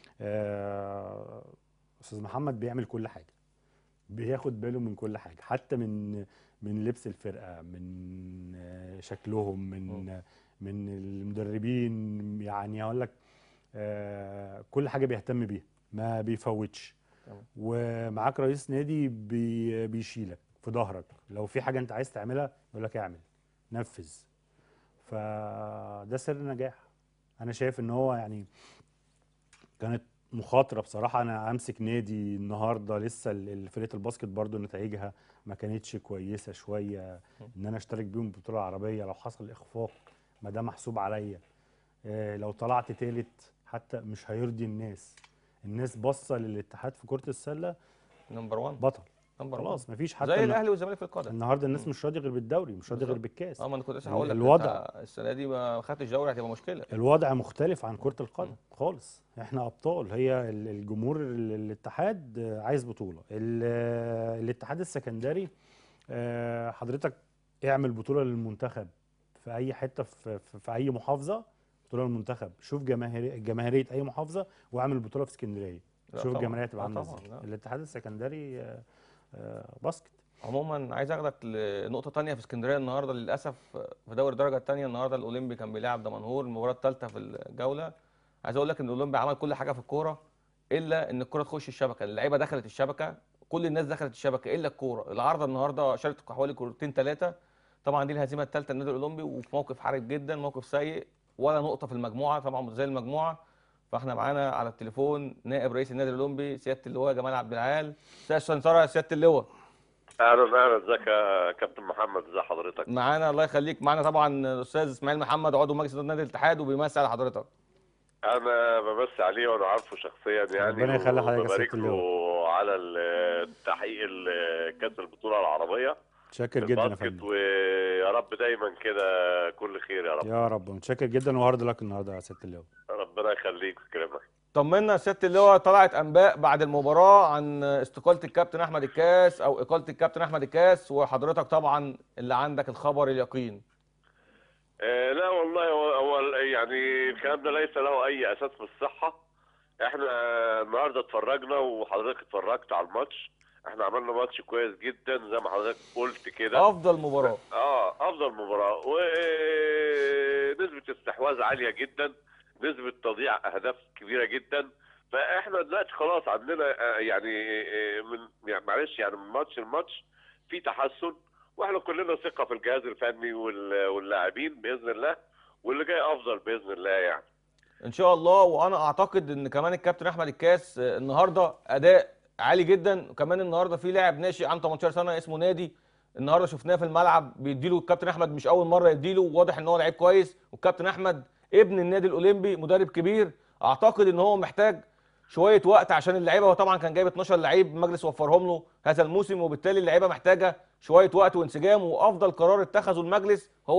Speaker 4: آه، استاذ محمد بيعمل كل حاجه بياخد باله من كل حاجه حتى من من لبس الفرقه من آه، شكلهم من آه، من المدربين يعني هقول لك آه، كل حاجه بيهتم بيها ما بيفوتش
Speaker 2: تمام.
Speaker 4: ومعاك رئيس نادي بي بيشيلك في ظهرك لو في حاجه انت عايز تعملها يقول لك اعمل نفذ فده سر النجاح انا شايف ان هو يعني كانت مخاطره بصراحه انا امسك نادي النهارده لسه ال- ال- فرقه الباسكت برضو نتائجها ما كانتش كويسه شويه ان انا اشترك بيهم البطوله العربيه لو حصل اخفاق ما ده محسوب عليا آه، لو طلعت تالت حتى مش هيرضي الناس الناس باصه للاتحاد في كره السله
Speaker 2: نمبر 1
Speaker 4: بطل
Speaker 2: نمبر
Speaker 4: خلاص مفيش حتى
Speaker 2: زي
Speaker 4: النا-
Speaker 2: الاهلي والزمالك في القدم
Speaker 4: النهارده الناس مش راضيه غير بالدوري مش راضيه غير
Speaker 2: بالظبط.
Speaker 4: بالكاس
Speaker 2: اه ما انا كنت لسه
Speaker 4: ال-
Speaker 2: هقول لك
Speaker 4: الوضع
Speaker 2: أنت السنه دي ما خدتش دوري هتبقى مشكله
Speaker 4: الوضع مختلف عن كرة القدم خالص احنا ابطال هي ال- الجمهور ال- الاتحاد آه، عايز بطولة ال- آه، الاتحاد السكندري آه، حضرتك اعمل بطولة للمنتخب في اي حتة في, في, في اي محافظة بطولة للمنتخب شوف جماهيرية جماهيرية اي محافظة واعمل بطولة في اسكندرية
Speaker 2: لا
Speaker 4: شوف
Speaker 2: طبعاً.
Speaker 4: الجماهيرية تبقى
Speaker 2: آه
Speaker 4: عاملة
Speaker 2: طبعاً،
Speaker 4: ازاي
Speaker 2: لا.
Speaker 4: الاتحاد السكندري آه، آه، باسكت
Speaker 2: عموما عايز اخدك لنقطه تانية في اسكندريه النهارده للاسف في دوري الدرجه الثانيه النهارده الاولمبي كان بيلاعب دمنهور المباراه الثالثه في الجوله عايز اقول لك ان الاولمبي عمل كل حاجه في الكوره الا ان الكوره تخش الشبكه اللعيبه دخلت الشبكه كل الناس دخلت الشبكه الا الكوره العارضه النهارده شالت حوالي كورتين ثلاثه طبعا دي الهزيمه الثالثه للنادي الاولمبي وفي موقف حرج جدا موقف سيء ولا نقطه في المجموعه طبعا مش زي المجموعه فاحنا معانا على التليفون نائب رئيس النادي الاولمبي سياده اللواء جمال عبد العال استاذ سنتره يا سياده اللواء
Speaker 11: اهلا اهلا ازيك يا كابتن محمد ازي حضرتك
Speaker 2: معانا الله يخليك معانا طبعا الاستاذ اسماعيل محمد عضو مجلس اداره نادي الاتحاد وبيمثل على حضرتك
Speaker 11: انا بمسي عليه وانا عارفه شخصيا يعني
Speaker 4: ربنا يخلي حضرتك يا
Speaker 11: وببارك
Speaker 4: سيادة
Speaker 11: له على ال- تحقيق ال- كاس البطوله العربيه
Speaker 4: متشكر
Speaker 11: في
Speaker 4: جدا يا
Speaker 11: الباسكت
Speaker 4: فندم
Speaker 11: ويا رب دايما كده كل خير يا رب
Speaker 4: يا رب متشكر جدا وهارد لك النهارده يا سياده اللواء
Speaker 11: ربنا يخليك ويكرمك
Speaker 2: طمنا يا سياده اللواء طلعت انباء بعد المباراه عن استقاله الكابتن احمد الكاس او اقاله الكابتن احمد الكاس وحضرتك طبعا اللي عندك الخبر اليقين
Speaker 11: آه، لا والله هو هو يعني الكلام ده ليس له اي اساس في الصحه احنا النهارده اتفرجنا وحضرتك اتفرجت على الماتش احنا عملنا ماتش كويس جدا زي ما حضرتك قلت كده
Speaker 2: افضل مباراه
Speaker 11: اه افضل مباراه ونسبه استحواذ عاليه جدا نسبه تضييع اهداف كبيره جدا فاحنا دلوقتي خلاص عندنا آه، يعني آه، من يعني معلش يعني من ماتش لماتش في تحسن واحنا كلنا ثقه في الجهاز الفني وال- واللاعبين باذن الله واللي جاي افضل باذن الله يعني
Speaker 2: ان شاء الله وانا اعتقد ان كمان الكابتن احمد الكاس آه، النهارده اداء عالي جدا وكمان النهارده في لاعب ناشئ عنده 18 سنه اسمه نادي النهارده شفناه في الملعب بيديله الكابتن احمد مش اول مره يديله واضح ان هو لعيب كويس والكابتن احمد ابن النادي الاولمبي مدرب كبير اعتقد ان هو محتاج شويه وقت عشان اللعيبه هو طبعا كان جايب 12 لعيب المجلس وفرهم له هذا الموسم وبالتالي اللعيبه محتاجه شويه وقت وانسجام وافضل قرار اتخذه المجلس هو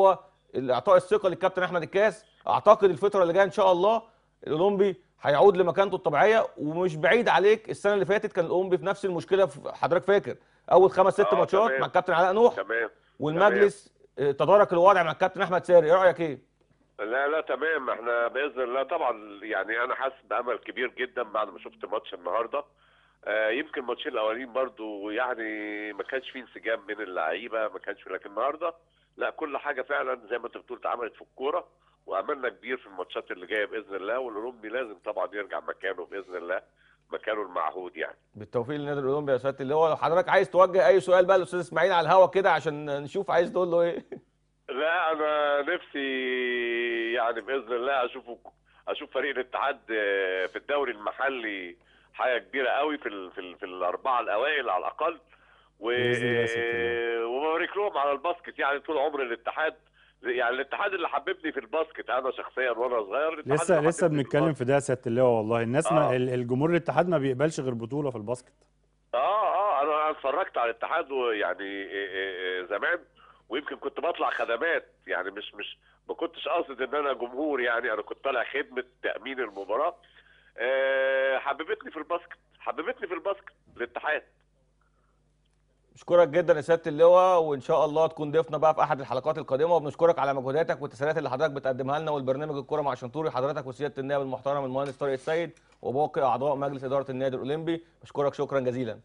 Speaker 2: اعطاء الثقه للكابتن احمد الكاس اعتقد الفتره اللي جايه ان شاء الله الاولمبي هيعود لمكانته الطبيعيه ومش بعيد عليك السنه اللي فاتت كان الاولمبي في نفس المشكله في- حضرتك فاكر اول خمس ست
Speaker 11: آه،
Speaker 2: ماتشات
Speaker 11: تمام.
Speaker 2: مع الكابتن علاء نوح
Speaker 11: تمام
Speaker 2: والمجلس آه، تدارك الوضع مع الكابتن احمد ساري ايه رايك ايه
Speaker 11: لا لا تمام احنا باذن الله طبعا يعني انا حاسس بامل كبير جدا بعد ما شفت ماتش النهارده آه يمكن الماتشين الاولانيين برضو يعني ما كانش فيه انسجام بين اللعيبه ما كانش فيه لكن النهارده لا كل حاجه فعلا زي ما انت بتقول اتعملت في الكوره واملنا كبير في الماتشات اللي جايه باذن الله والاولمبي لازم طبعا يرجع مكانه باذن الله مكانه المعهود يعني
Speaker 2: بالتوفيق للنادي الاولمبي يا سياده اللي هو لو حضرتك عايز توجه اي سؤال بقى للاستاذ اسماعيل على الهوا كده عشان نشوف عايز تقول له ايه
Speaker 11: لا انا نفسي يعني باذن الله اشوفه اشوف فريق الاتحاد آه، في الدوري المحلي حاجه كبيره قوي في ال في, ال في الاربعه الاوائل على الاقل و
Speaker 4: بإذن الله يا ست الله.
Speaker 11: وببارك لهم على الباسكت يعني طول عمر الاتحاد يعني الاتحاد اللي حببني في الباسكت انا شخصيا وانا صغير الاتحاد
Speaker 4: لسه
Speaker 11: اللي
Speaker 4: لسه
Speaker 11: حببني في
Speaker 4: بنتكلم في ده يا سياده اللواء والله الناس ما
Speaker 11: آه.
Speaker 4: ال- الجمهور الاتحاد ما بيقبلش غير بطوله في الباسكت
Speaker 11: اه اه انا أنا اتفرجت على الاتحاد ويعني إيه إيه إيه زمان ويمكن كنت بطلع خدمات يعني مش مش ما كنتش قاصد ان انا جمهور يعني انا كنت طالع خدمه تامين المباراه آه حببتني في الباسكت حببتني في الباسكت الاتحاد
Speaker 2: بشكرك جدا يا سياده اللواء وان شاء الله تكون ضيفنا بقى في احد الحلقات القادمه وبنشكرك على مجهوداتك والتسهيلات اللي حضرتك بتقدمها لنا والبرنامج الكوره مع شنطوري حضرتك وسياده النائب المحترم المهندس طارق السيد وباقي اعضاء مجلس اداره النادي الاولمبي بشكرك شكرا جزيلا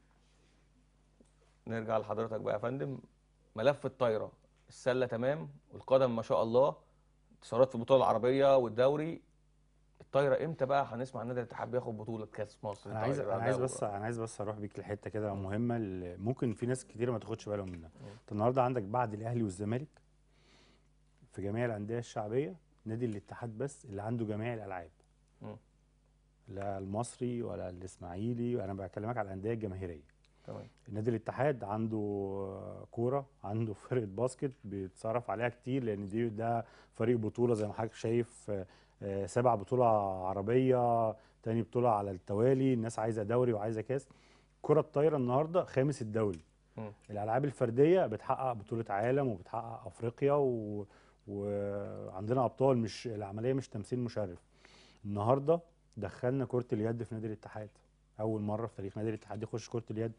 Speaker 2: نرجع لحضرتك بقى يا فندم ملف الطايره السله تمام والقدم ما شاء الله انتصارات في البطوله العربيه والدوري الطايره امتى بقى هنسمع النادي الاتحاد بياخد بطوله كاس مصر
Speaker 4: انا عايز
Speaker 2: طايرة
Speaker 4: انا عايز
Speaker 2: دوري؟
Speaker 4: بس انا عايز بس اروح بيك لحته كده مهمه اللي ممكن في ناس كتيره ما تاخدش بالهم منها انت النهارده عندك بعد الاهلي والزمالك في جميع الانديه الشعبيه نادي الاتحاد بس اللي عنده جميع الالعاب
Speaker 2: مم.
Speaker 4: لا المصري ولا الاسماعيلي انا بكلمك على الانديه الجماهيريه
Speaker 2: تمام
Speaker 4: النادي الاتحاد عنده كوره عنده فرقه باسكت بيتصرف عليها كتير لان دي ده فريق بطوله زي ما حضرتك شايف آه، آه، سبع بطوله عربيه تاني بطوله على التوالي الناس عايزه دوري وعايزه كاس كره الطايره النهارده خامس الدوري
Speaker 2: مم.
Speaker 4: الالعاب الفرديه بتحقق بطوله عالم وبتحقق افريقيا و... وعندنا ابطال مش العمليه مش تمثيل مشرف النهارده دخلنا كره اليد في نادي الاتحاد اول مره في تاريخ نادي الاتحاد يخش كره اليد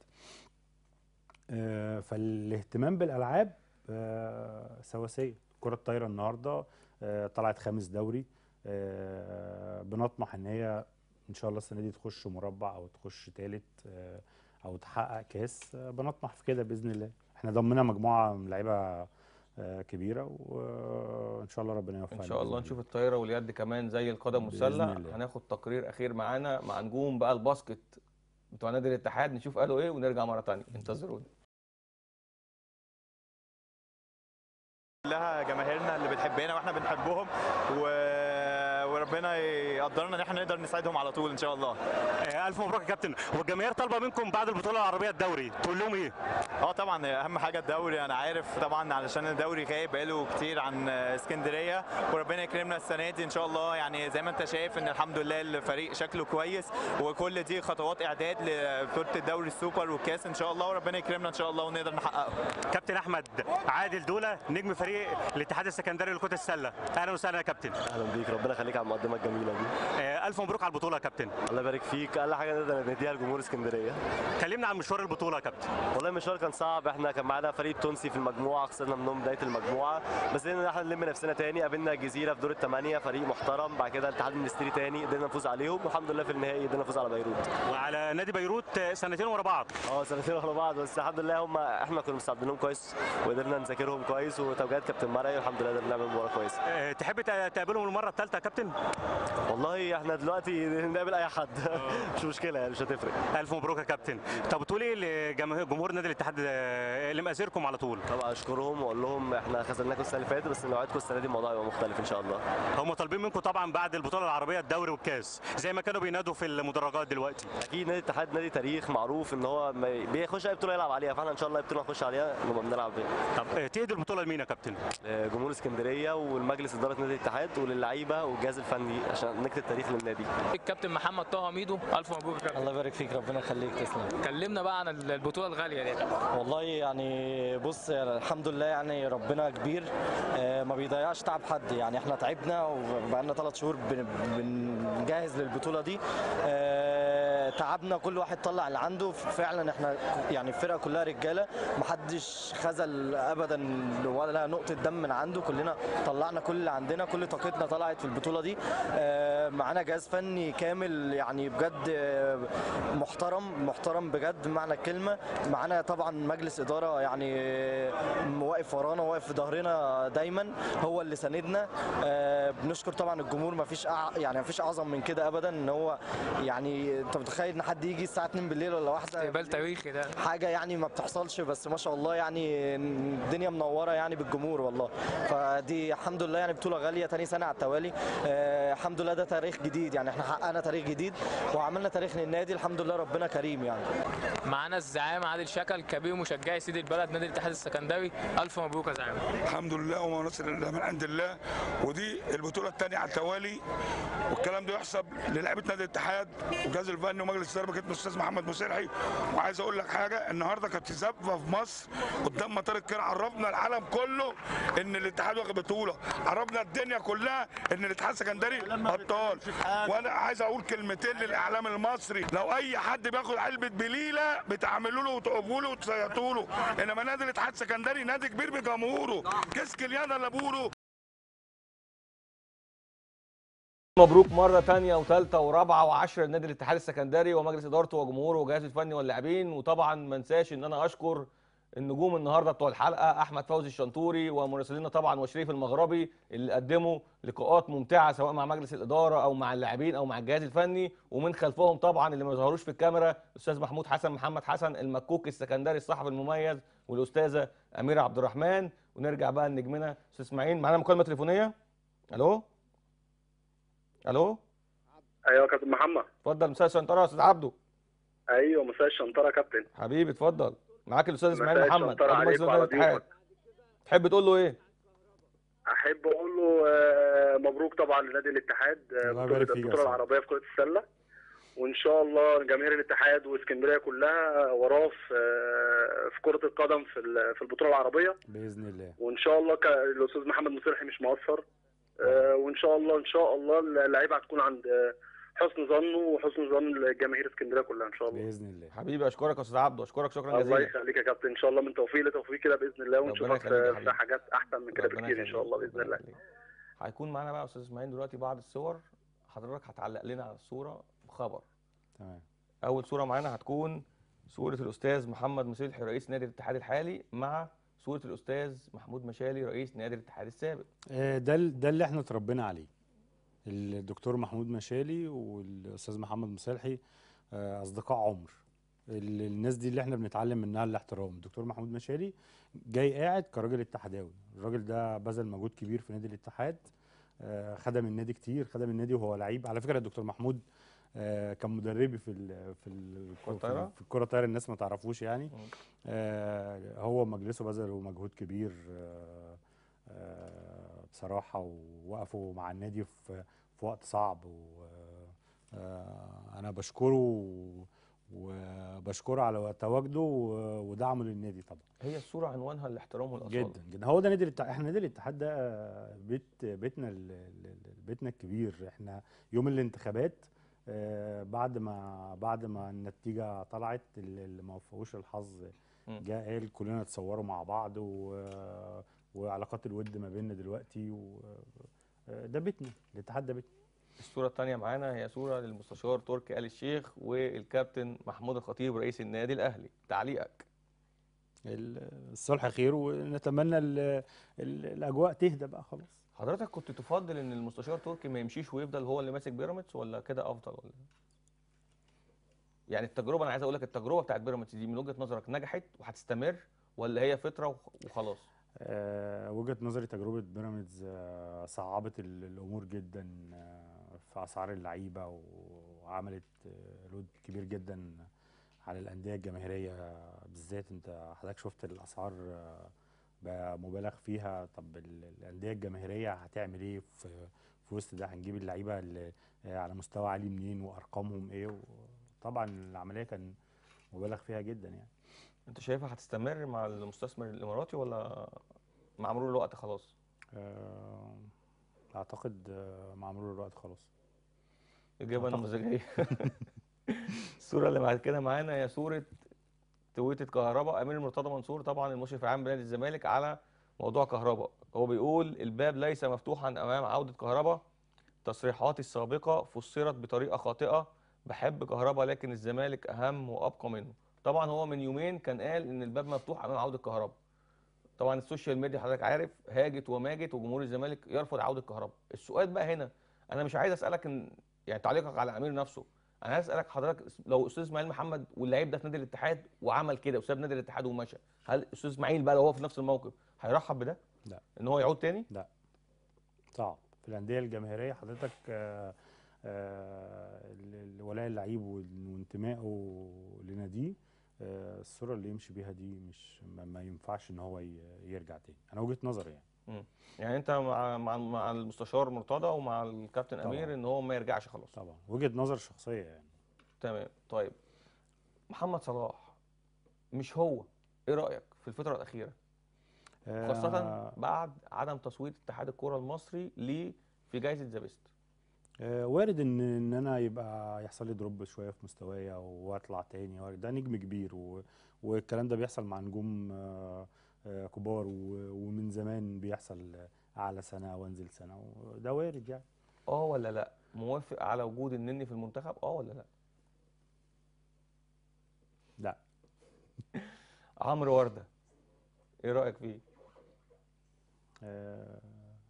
Speaker 4: آه، فالاهتمام بالالعاب آه، سواسيه كره الطايره النهارده آه، طلعت خامس دوري آه، بنطمح ان هي ان شاء الله السنه دي تخش مربع او تخش ثالث او تحقق كاس آه، بنطمح في كده باذن الله احنا ضمنا مجموعه من لعيبه آه، كبيره وان شاء الله ربنا يوفقنا
Speaker 2: ان شاء الله
Speaker 4: بإذن
Speaker 2: نشوف الطايره واليد كمان زي القدم
Speaker 4: بإذن
Speaker 2: والسله
Speaker 4: الله.
Speaker 2: هناخد تقرير اخير معانا مع نجوم بقى الباسكت بتوع نادي الاتحاد نشوف قالوا ايه ونرجع مره ثانيه انتظرونا
Speaker 12: كلها جماهيرنا اللي بتحبنا واحنا بنحبهم و... وربنا يقدرنا ان احنا نقدر نساعدهم على طول ان شاء الله
Speaker 7: آه، الف مبروك يا كابتن والجماهير طالبه منكم بعد البطوله العربيه الدوري تقول لهم ايه
Speaker 12: اه طبعا اهم حاجه الدوري انا عارف طبعا علشان الدوري غايب بقاله كتير عن اسكندريه وربنا يكرمنا السنه دي ان شاء الله يعني زي ما انت شايف ان الحمد لله الفريق شكله كويس وكل دي خطوات اعداد لبطوله الدوري السوبر والكاس ان شاء الله وربنا يكرمنا ان شاء الله ونقدر نحققه
Speaker 7: كابتن احمد عادل دوله نجم فريق الاتحاد السكندري لكره السله اهلا وسهلا يا كابتن
Speaker 13: اهلا بيك ربنا يخليك على المقدمه الجميله دي
Speaker 7: آه، الف مبروك على البطوله يا كابتن
Speaker 13: الله يبارك فيك اقل حاجه نقدر نديها لجمهور اسكندريه
Speaker 7: كلمنا عن مشوار البطوله يا كابتن
Speaker 13: والله المشوار كان صعب احنا كان معانا فريق تونسي في المجموعه خسرنا منهم بدايه المجموعه بس قدرنا ان احنا نلم نفسنا تاني قابلنا الجزيره في دور الثمانيه فريق محترم بعد كده الاتحاد المنستيري تاني قدرنا نفوز عليهم والحمد لله في النهائي قدرنا نفوز على بيروت
Speaker 7: وعلى نادي بيروت آه، سنتين ورا بعض
Speaker 13: اه سنتين ورا بعض بس الحمد لله هم احنا كنا مستعدينهم كويس وقدرنا نذاكرهم كويس وتوجيهات كابتن مرعي الحمد لله قدرنا نعمل مباراه كويسه
Speaker 7: آه، تحب تق- تقابلهم المره الثالثه يا كابتن
Speaker 13: والله احنا دلوقتي نقابل اي حد مش مشكله يعني مش هتفرق
Speaker 7: الف مبروك يا كابتن طب تقول ايه لجماهير جمهور نادي الاتحاد آه، اللي مأزركم على طول
Speaker 13: طبعا اشكرهم واقول لهم احنا خسرناكم السنه اللي فاتت بس نوعدكم السنه دي الموضوع يبقى مختلف ان شاء الله
Speaker 7: هم طالبين منكم طبعا بعد البطوله العربيه الدوري والكاس زي ما كانوا بينادوا في المدرجات دلوقتي
Speaker 13: اكيد نادي الاتحاد نادي تاريخ معروف ان هو ما بيخش اي بطوله يلعب عليها فاحنا ان شاء الله اي بطوله نخش عليها نبقى بنلعب بيها
Speaker 7: طب آه، تهدي البطوله لمين يا كابتن
Speaker 13: آه، جمهور اسكندريه والمجلس اداره نادي الاتحاد وللعيبه والجهاز الفني عشان نكتب تاريخ للنادي
Speaker 6: الكابتن محمد طه ميدو الف مبروك يا كابتن
Speaker 14: الله يبارك فيك ربنا يخليك تسلم
Speaker 6: كلمنا بقى عن البطوله الغاليه دي
Speaker 14: والله يعني بص يعني الحمد لله يعني ربنا كبير آه، ما بيضيعش تعب حد يعني احنا تعبنا وبقالنا ثلاث شهور بن- بنجهز للبطوله دي آه، تعبنا كل واحد طلع اللي عنده فعلا احنا يعني الفرقه كلها رجاله محدش خذل ابدا ولا نقطه دم من عنده كلنا طلعنا كل اللي عندنا كل طاقتنا طلعت في البطوله دي آه، معانا جهاز فني كامل يعني بجد آه، محترم محترم بجد بمعنى الكلمه معانا طبعا مجلس اداره يعني آه، واقف ورانا واقف في ظهرنا دايما هو اللي ساندنا آه، بنشكر طبعا الجمهور ما فيش أع... يعني ما فيش اعظم من كده ابدا ان هو يعني انت متخيل ان حد يجي الساعه 2 بالليل ولا واحده
Speaker 6: استقبال تاريخي ده
Speaker 14: حاجه يعني ما بتحصلش بس ما شاء الله يعني الدنيا منوره يعني بالجمهور والله فدي الحمد لله يعني بطوله غاليه تاني سنه على التوالي آه الحمد لله ده تاريخ جديد يعني احنا حققنا تاريخ جديد وعملنا تاريخ للنادي الحمد لله ربنا كريم يعني
Speaker 6: معانا الزعيم عادل شكل كبير مشجعي سيدي البلد نادي الاتحاد السكندري الف مبروك يا زعيم
Speaker 15: الحمد لله وما نصر الا من عند الله ودي البطوله الثانيه على التوالي والكلام ده يحسب للاعيبه نادي الاتحاد والجهاز الفني ومجلس الاداره بكابتن الاستاذ محمد مسرحي وعايز اقول لك حاجه النهارده كانت زفه في مصر قدام مطار الكير عرفنا العالم كله ان الاتحاد واخد بطوله عرفنا الدنيا كلها ان الاتحاد السكندري ابطال وانا عايز اقول كلمتين للاعلام المصري لو اي حد بياخد علبه بليله بتعملوا له وتقفوا له وتسيطوا له انما نادي الاتحاد السكندري نادي كبير بجمهوره كيس كليانا لابوره
Speaker 2: مبروك مرة تانية وثالثة ورابعة وعشرة لنادي الاتحاد السكندري ومجلس إدارته وجمهوره وجهازه الفني واللاعبين وطبعا ما انساش إن أنا أشكر النجوم النهارده بتوع الحلقة أحمد فوزي الشنتوري ومراسلينا طبعا وشريف المغربي اللي قدموا لقاءات ممتعة سواء مع مجلس الإدارة أو مع اللاعبين أو مع الجهاز الفني ومن خلفهم طبعا اللي ما ظهروش في الكاميرا الأستاذ محمود حسن محمد حسن المكوك السكندري الصحفي المميز والأستاذة أميرة عبد الرحمن ونرجع بقى لنجمنا أستاذ إسماعيل معانا مكالمة تليفونية ألو ألو
Speaker 16: ايوه يا كابتن محمد
Speaker 2: اتفضل مساء الشنطره يا استاذ عبده
Speaker 16: ايوه مساء الشنطره يا كابتن
Speaker 2: حبيبي اتفضل معاك الاستاذ اسماعيل
Speaker 16: مساء
Speaker 2: محمد
Speaker 16: الشنطرة
Speaker 2: عضو مجلس
Speaker 16: عليك
Speaker 2: إدارة
Speaker 16: وعلى
Speaker 2: الاتحاد
Speaker 16: ضيوفك.
Speaker 2: تحب تقول له ايه
Speaker 16: احب اقول له آه، مبروك طبعا لنادي الاتحاد آه،
Speaker 4: الله
Speaker 16: بطوله
Speaker 4: يبارك فيك يا
Speaker 16: البطوله
Speaker 4: سيدي.
Speaker 16: العربيه في كره السله وان شاء الله جماهير الاتحاد واسكندريه كلها وراه في آه، في كره القدم في ال- في البطوله العربيه
Speaker 4: باذن الله
Speaker 16: وان شاء الله ك- الاستاذ محمد مصلحي مش مقصر آه، وان شاء الله ان شاء الله اللعيبه هتكون عند آه، حسن ظنه وحسن ظن جماهير اسكندريه كلها ان شاء الله
Speaker 4: باذن الله
Speaker 2: حبيبي اشكرك يا استاذ عبده اشكرك شكرا
Speaker 16: الله
Speaker 2: جزيلا
Speaker 16: يخليك يا كابتن ان شاء الله من توفيق لتوفيق كده باذن الله
Speaker 2: ربنا
Speaker 16: ونشوفك
Speaker 2: يخليك يا
Speaker 16: في في
Speaker 2: حبيبي.
Speaker 16: حاجات احسن من كده
Speaker 2: ربنا
Speaker 16: بكتير ان شاء الله
Speaker 2: يخليك،
Speaker 16: باذن الله
Speaker 2: ربنا يخليك. هيكون معانا بقى يا استاذ اسماعيل دلوقتي بعض الصور حضرتك هتعلق لنا على الصوره بخبر
Speaker 4: تمام
Speaker 2: اول صوره معانا هتكون صوره الاستاذ محمد مسلحي رئيس نادي الاتحاد الحالي مع صوره الاستاذ محمود مشالي رئيس نادي الاتحاد السابق
Speaker 4: آه، ده ال- ده اللي احنا اتربينا عليه الدكتور محمود مشالي والاستاذ محمد مصالحي آه، اصدقاء عمر ال- الناس دي اللي احنا بنتعلم منها الاحترام الدكتور محمود مشالي جاي قاعد كراجل اتحاداوي الراجل ده بذل مجهود كبير في نادي الاتحاد آه، خدم النادي كتير خدم النادي وهو لعيب على فكره الدكتور محمود آه، كان مدربي في ال في ال
Speaker 2: كرة الطايرة؟
Speaker 4: في الكره الطايره الناس ما تعرفوش يعني آه، هو ومجلسه بذلوا مجهود كبير آه، آه، بصراحه ووقفوا مع النادي في في وقت صعب وانا بشكره و- وبشكره على تواجده و- ودعمه للنادي طبعا
Speaker 2: هي الصوره عنوانها الاحترام والاصاله
Speaker 4: جدا جدا هو ده نادي الاتحاد احنا نادي الاتحاد ده بيت بيتنا ال- ال- ال- بيتنا الكبير احنا يوم الانتخابات آه، بعد ما بعد ما النتيجه طلعت اللي اللي ما وفقوش الحظ
Speaker 2: مم.
Speaker 4: جاء قال كلنا اتصوروا مع بعض و وعلاقات الود ما بيننا دلوقتي و آه، ده بيتنا الاتحاد ده بيتنا
Speaker 2: الصورة الثانية معانا هي صورة للمستشار تركي آل الشيخ والكابتن محمود الخطيب رئيس النادي الأهلي تعليقك
Speaker 4: ال- الصلح خير ونتمنى ال- ال- الاجواء تهدى بقى خلاص
Speaker 2: حضرتك كنت تفضل ان المستشار تركي ما يمشيش ويفضل هو اللي ماسك بيراميدز ولا كده افضل ولا يعني التجربه انا عايز اقول لك التجربه بتاعت بيراميدز دي من وجهه نظرك نجحت وهتستمر ولا هي فتره وخ- وخلاص
Speaker 4: آه، وجهة نظري تجربة بيراميدز آه، صعبت ال- الأمور جدا آه، في أسعار اللعيبة وعملت آه، لود كبير جدا على الأندية الجماهيرية بالذات أنت حضرتك شفت الأسعار آه، بقى مبالغ فيها طب ال- الأندية الجماهيرية هتعمل إيه في في وسط ده هنجيب اللعيبه اللي آه، على مستوى عالي منين وارقامهم ايه طبعا العمليه كان مبالغ فيها جدا يعني
Speaker 2: انت شايفها هتستمر مع المستثمر الاماراتي ولا مع مرور الوقت خلاص
Speaker 4: آه، اعتقد آه، مع مرور الوقت خلاص
Speaker 2: اجابه
Speaker 4: أعتقد.
Speaker 2: نموذجيه الصوره اللي بعد كده معانا هي صوره تويتة كهرباء امير مرتضى منصور طبعا المشرف العام بنادي الزمالك على موضوع كهرباء هو بيقول الباب ليس مفتوحا امام عوده كهرباء تصريحاتي السابقه فسرت بطريقه خاطئه بحب كهرباء لكن الزمالك اهم وابقى منه طبعا هو من يومين كان قال ان الباب مفتوح امام عوده كهرباء طبعا السوشيال ميديا حضرتك عارف هاجت وماجت وجمهور الزمالك يرفض عوده كهرباء السؤال بقى هنا انا مش عايز اسالك ان يعني تعليقك على امير نفسه انا عايز اسالك حضرتك لو استاذ اسماعيل محمد واللعيب ده في نادي الاتحاد وعمل كده وساب نادي الاتحاد ومشى هل استاذ اسماعيل بقى لو هو في نفس الموقف هيرحب بده
Speaker 4: لا
Speaker 2: ان هو يعود تاني
Speaker 4: لا صعب في الانديه الجماهيريه حضرتك آه، آه، ال- ال- ولاء اللعيب وال- وانتمائه لناديه آه، الصوره اللي يمشي بيها دي مش ما, ما ينفعش ان هو ي- يرجع تاني انا وجهه نظري يعني
Speaker 2: مم. يعني انت مع مع مع المستشار مرتضى ومع الكابتن
Speaker 4: طبعاً.
Speaker 2: امير ان هو ما يرجعش خلاص
Speaker 4: طبعا وجهه نظر شخصيه يعني
Speaker 2: تمام طيب محمد صلاح مش هو ايه رايك في الفتره الاخيره خاصه
Speaker 4: آه،
Speaker 2: بعد عدم تصويت اتحاد الكره المصري ليه في جائزه ذا بيست
Speaker 4: آه، وارد ان ان انا يبقى يحصل لي دروب شويه في مستوايا واطلع تاني وارد ده نجم كبير و... والكلام ده بيحصل مع نجوم آه، آه، كبار و... ومن زمان بيحصل اعلى سنه وانزل سنه وده وارد يعني
Speaker 2: اه ولا لا موافق على وجود النني في المنتخب اه ولا لا
Speaker 4: لا
Speaker 2: عمرو ورده ايه رايك فيه
Speaker 4: آه،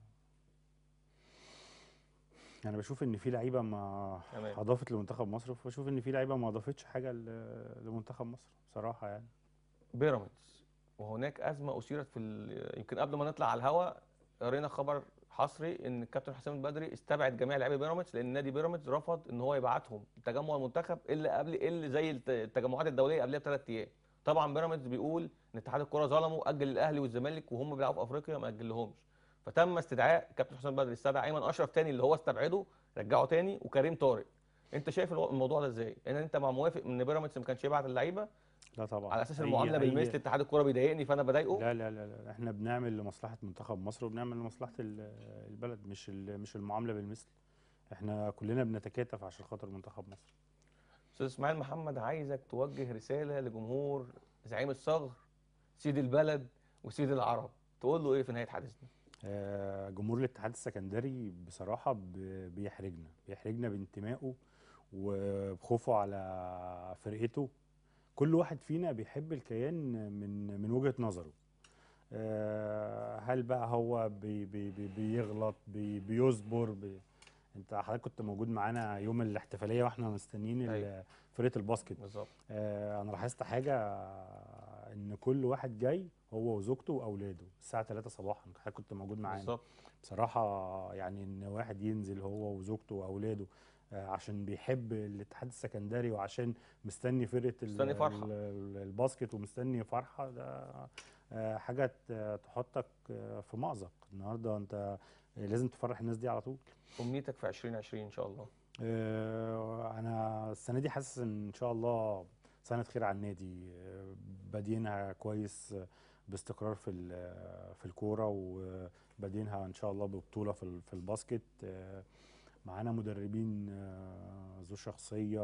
Speaker 4: انا بشوف ان في لعيبه ما
Speaker 2: تمام.
Speaker 4: اضافت لمنتخب مصر وبشوف ان في لعيبه ما اضافتش حاجه ل- لمنتخب مصر بصراحه يعني
Speaker 2: بيراميدز وهناك ازمه اثيرت في ال- يمكن قبل ما نطلع على الهواء قرينا خبر حصري ان الكابتن حسام البدري استبعد جميع لاعبي بيراميدز لان نادي بيراميدز رفض ان هو يبعتهم تجمع المنتخب الا قبل الا زي الت- التجمعات الدوليه قبلها بثلاث ايام طبعا بيراميدز بيقول ان اتحاد الكره ظلمه اجل الاهلي والزمالك وهم بيلعبوا في افريقيا ما اجلهمش فتم استدعاء الكابتن حسام البدري استدعى ايمن اشرف تاني اللي هو استبعده رجعه تاني وكريم طارق انت شايف الو- الموضوع ده ازاي ان انت مع موافق ان بيراميدز ما كانش يبعت اللعيبه
Speaker 4: لا طبعا
Speaker 2: على اساس
Speaker 4: أي-
Speaker 2: المعامله
Speaker 4: أي-
Speaker 2: بالمثل اتحاد الكوره بيضايقني فانا بضايقه
Speaker 4: لا لا لا لا احنا بنعمل لمصلحه منتخب مصر وبنعمل لمصلحه ال- البلد مش ال- مش المعامله بالمثل احنا كلنا بنتكاتف عشان خاطر منتخب مصر
Speaker 2: استاذ اسماعيل محمد عايزك توجه رساله لجمهور زعيم الصغر سيد البلد وسيد العرب تقول له ايه في نهايه حديثنا
Speaker 4: آه، جمهور الاتحاد السكندري بصراحه ب- بيحرجنا بيحرجنا بانتمائه وبخوفه على فرقته كل واحد فينا بيحب الكيان من من وجهه نظره آه، هل بقى هو بي بي بي بيغلط بي بيصبر بي انت حضرتك كنت موجود معانا يوم الاحتفاليه واحنا مستنيين ال-
Speaker 2: أيوة.
Speaker 4: فرقه الباسكت
Speaker 2: بالظبط
Speaker 4: آه انا لاحظت حاجه آه، ان كل واحد جاي هو وزوجته واولاده الساعه 3 صباحا حضرتك كنت موجود معانا
Speaker 2: بالظبط
Speaker 4: بصراحه يعني ان واحد ينزل هو وزوجته واولاده آه، عشان بيحب الاتحاد السكندري وعشان مستني فرقه ال-
Speaker 2: مستني فرحة.
Speaker 4: ال- ال- الباسكت ومستني فرحه ده آه، حاجه ت- تحطك آه، في مأزق النهارده انت لازم تفرح الناس دي على طول
Speaker 2: امنيتك في 2020 ان شاء الله
Speaker 4: آه، انا السنه دي حاسس ان ان شاء الله سنه خير على النادي آه، بادينها كويس آه، باستقرار في ال- في الكوره وبادينها ان شاء الله ببطوله في ال- في الباسكت آه، معانا مدربين آه، ذو شخصيه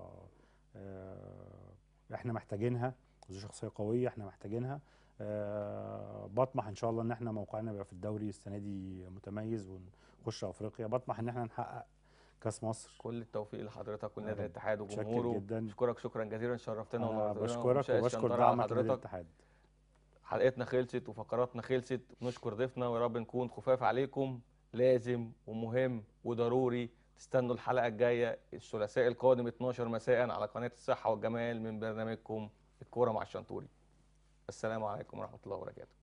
Speaker 4: آه، احنا محتاجينها ذو شخصيه قويه احنا محتاجينها آه، بطمح ان شاء الله ان احنا موقعنا يبقى في الدوري السنه دي متميز ونخش افريقيا بطمح ان احنا نحقق كاس مصر
Speaker 2: كل التوفيق لحضرتك ونادي
Speaker 4: يا رب.
Speaker 2: الاتحاد
Speaker 4: متشكر
Speaker 2: وجمهوره
Speaker 4: جدا.
Speaker 2: اشكرك شكرا جزيلا شرفتنا
Speaker 4: انا
Speaker 2: ونورتنا
Speaker 4: بشكرك
Speaker 2: ومشاهد
Speaker 4: وبشكر
Speaker 2: شنطرة على
Speaker 4: دعمك لنادي
Speaker 2: حضرتك
Speaker 4: الاتحاد
Speaker 2: حلقتنا خلصت وفقراتنا خلصت بنشكر ضيفنا ويا رب نكون خفاف عليكم لازم ومهم وضروري تستنوا الحلقة الجاية الثلاثاء القادم 12 مساء على قناة الصحة والجمال من برنامجكم الكورة مع الشنطوري السلام عليكم ورحمة الله وبركاته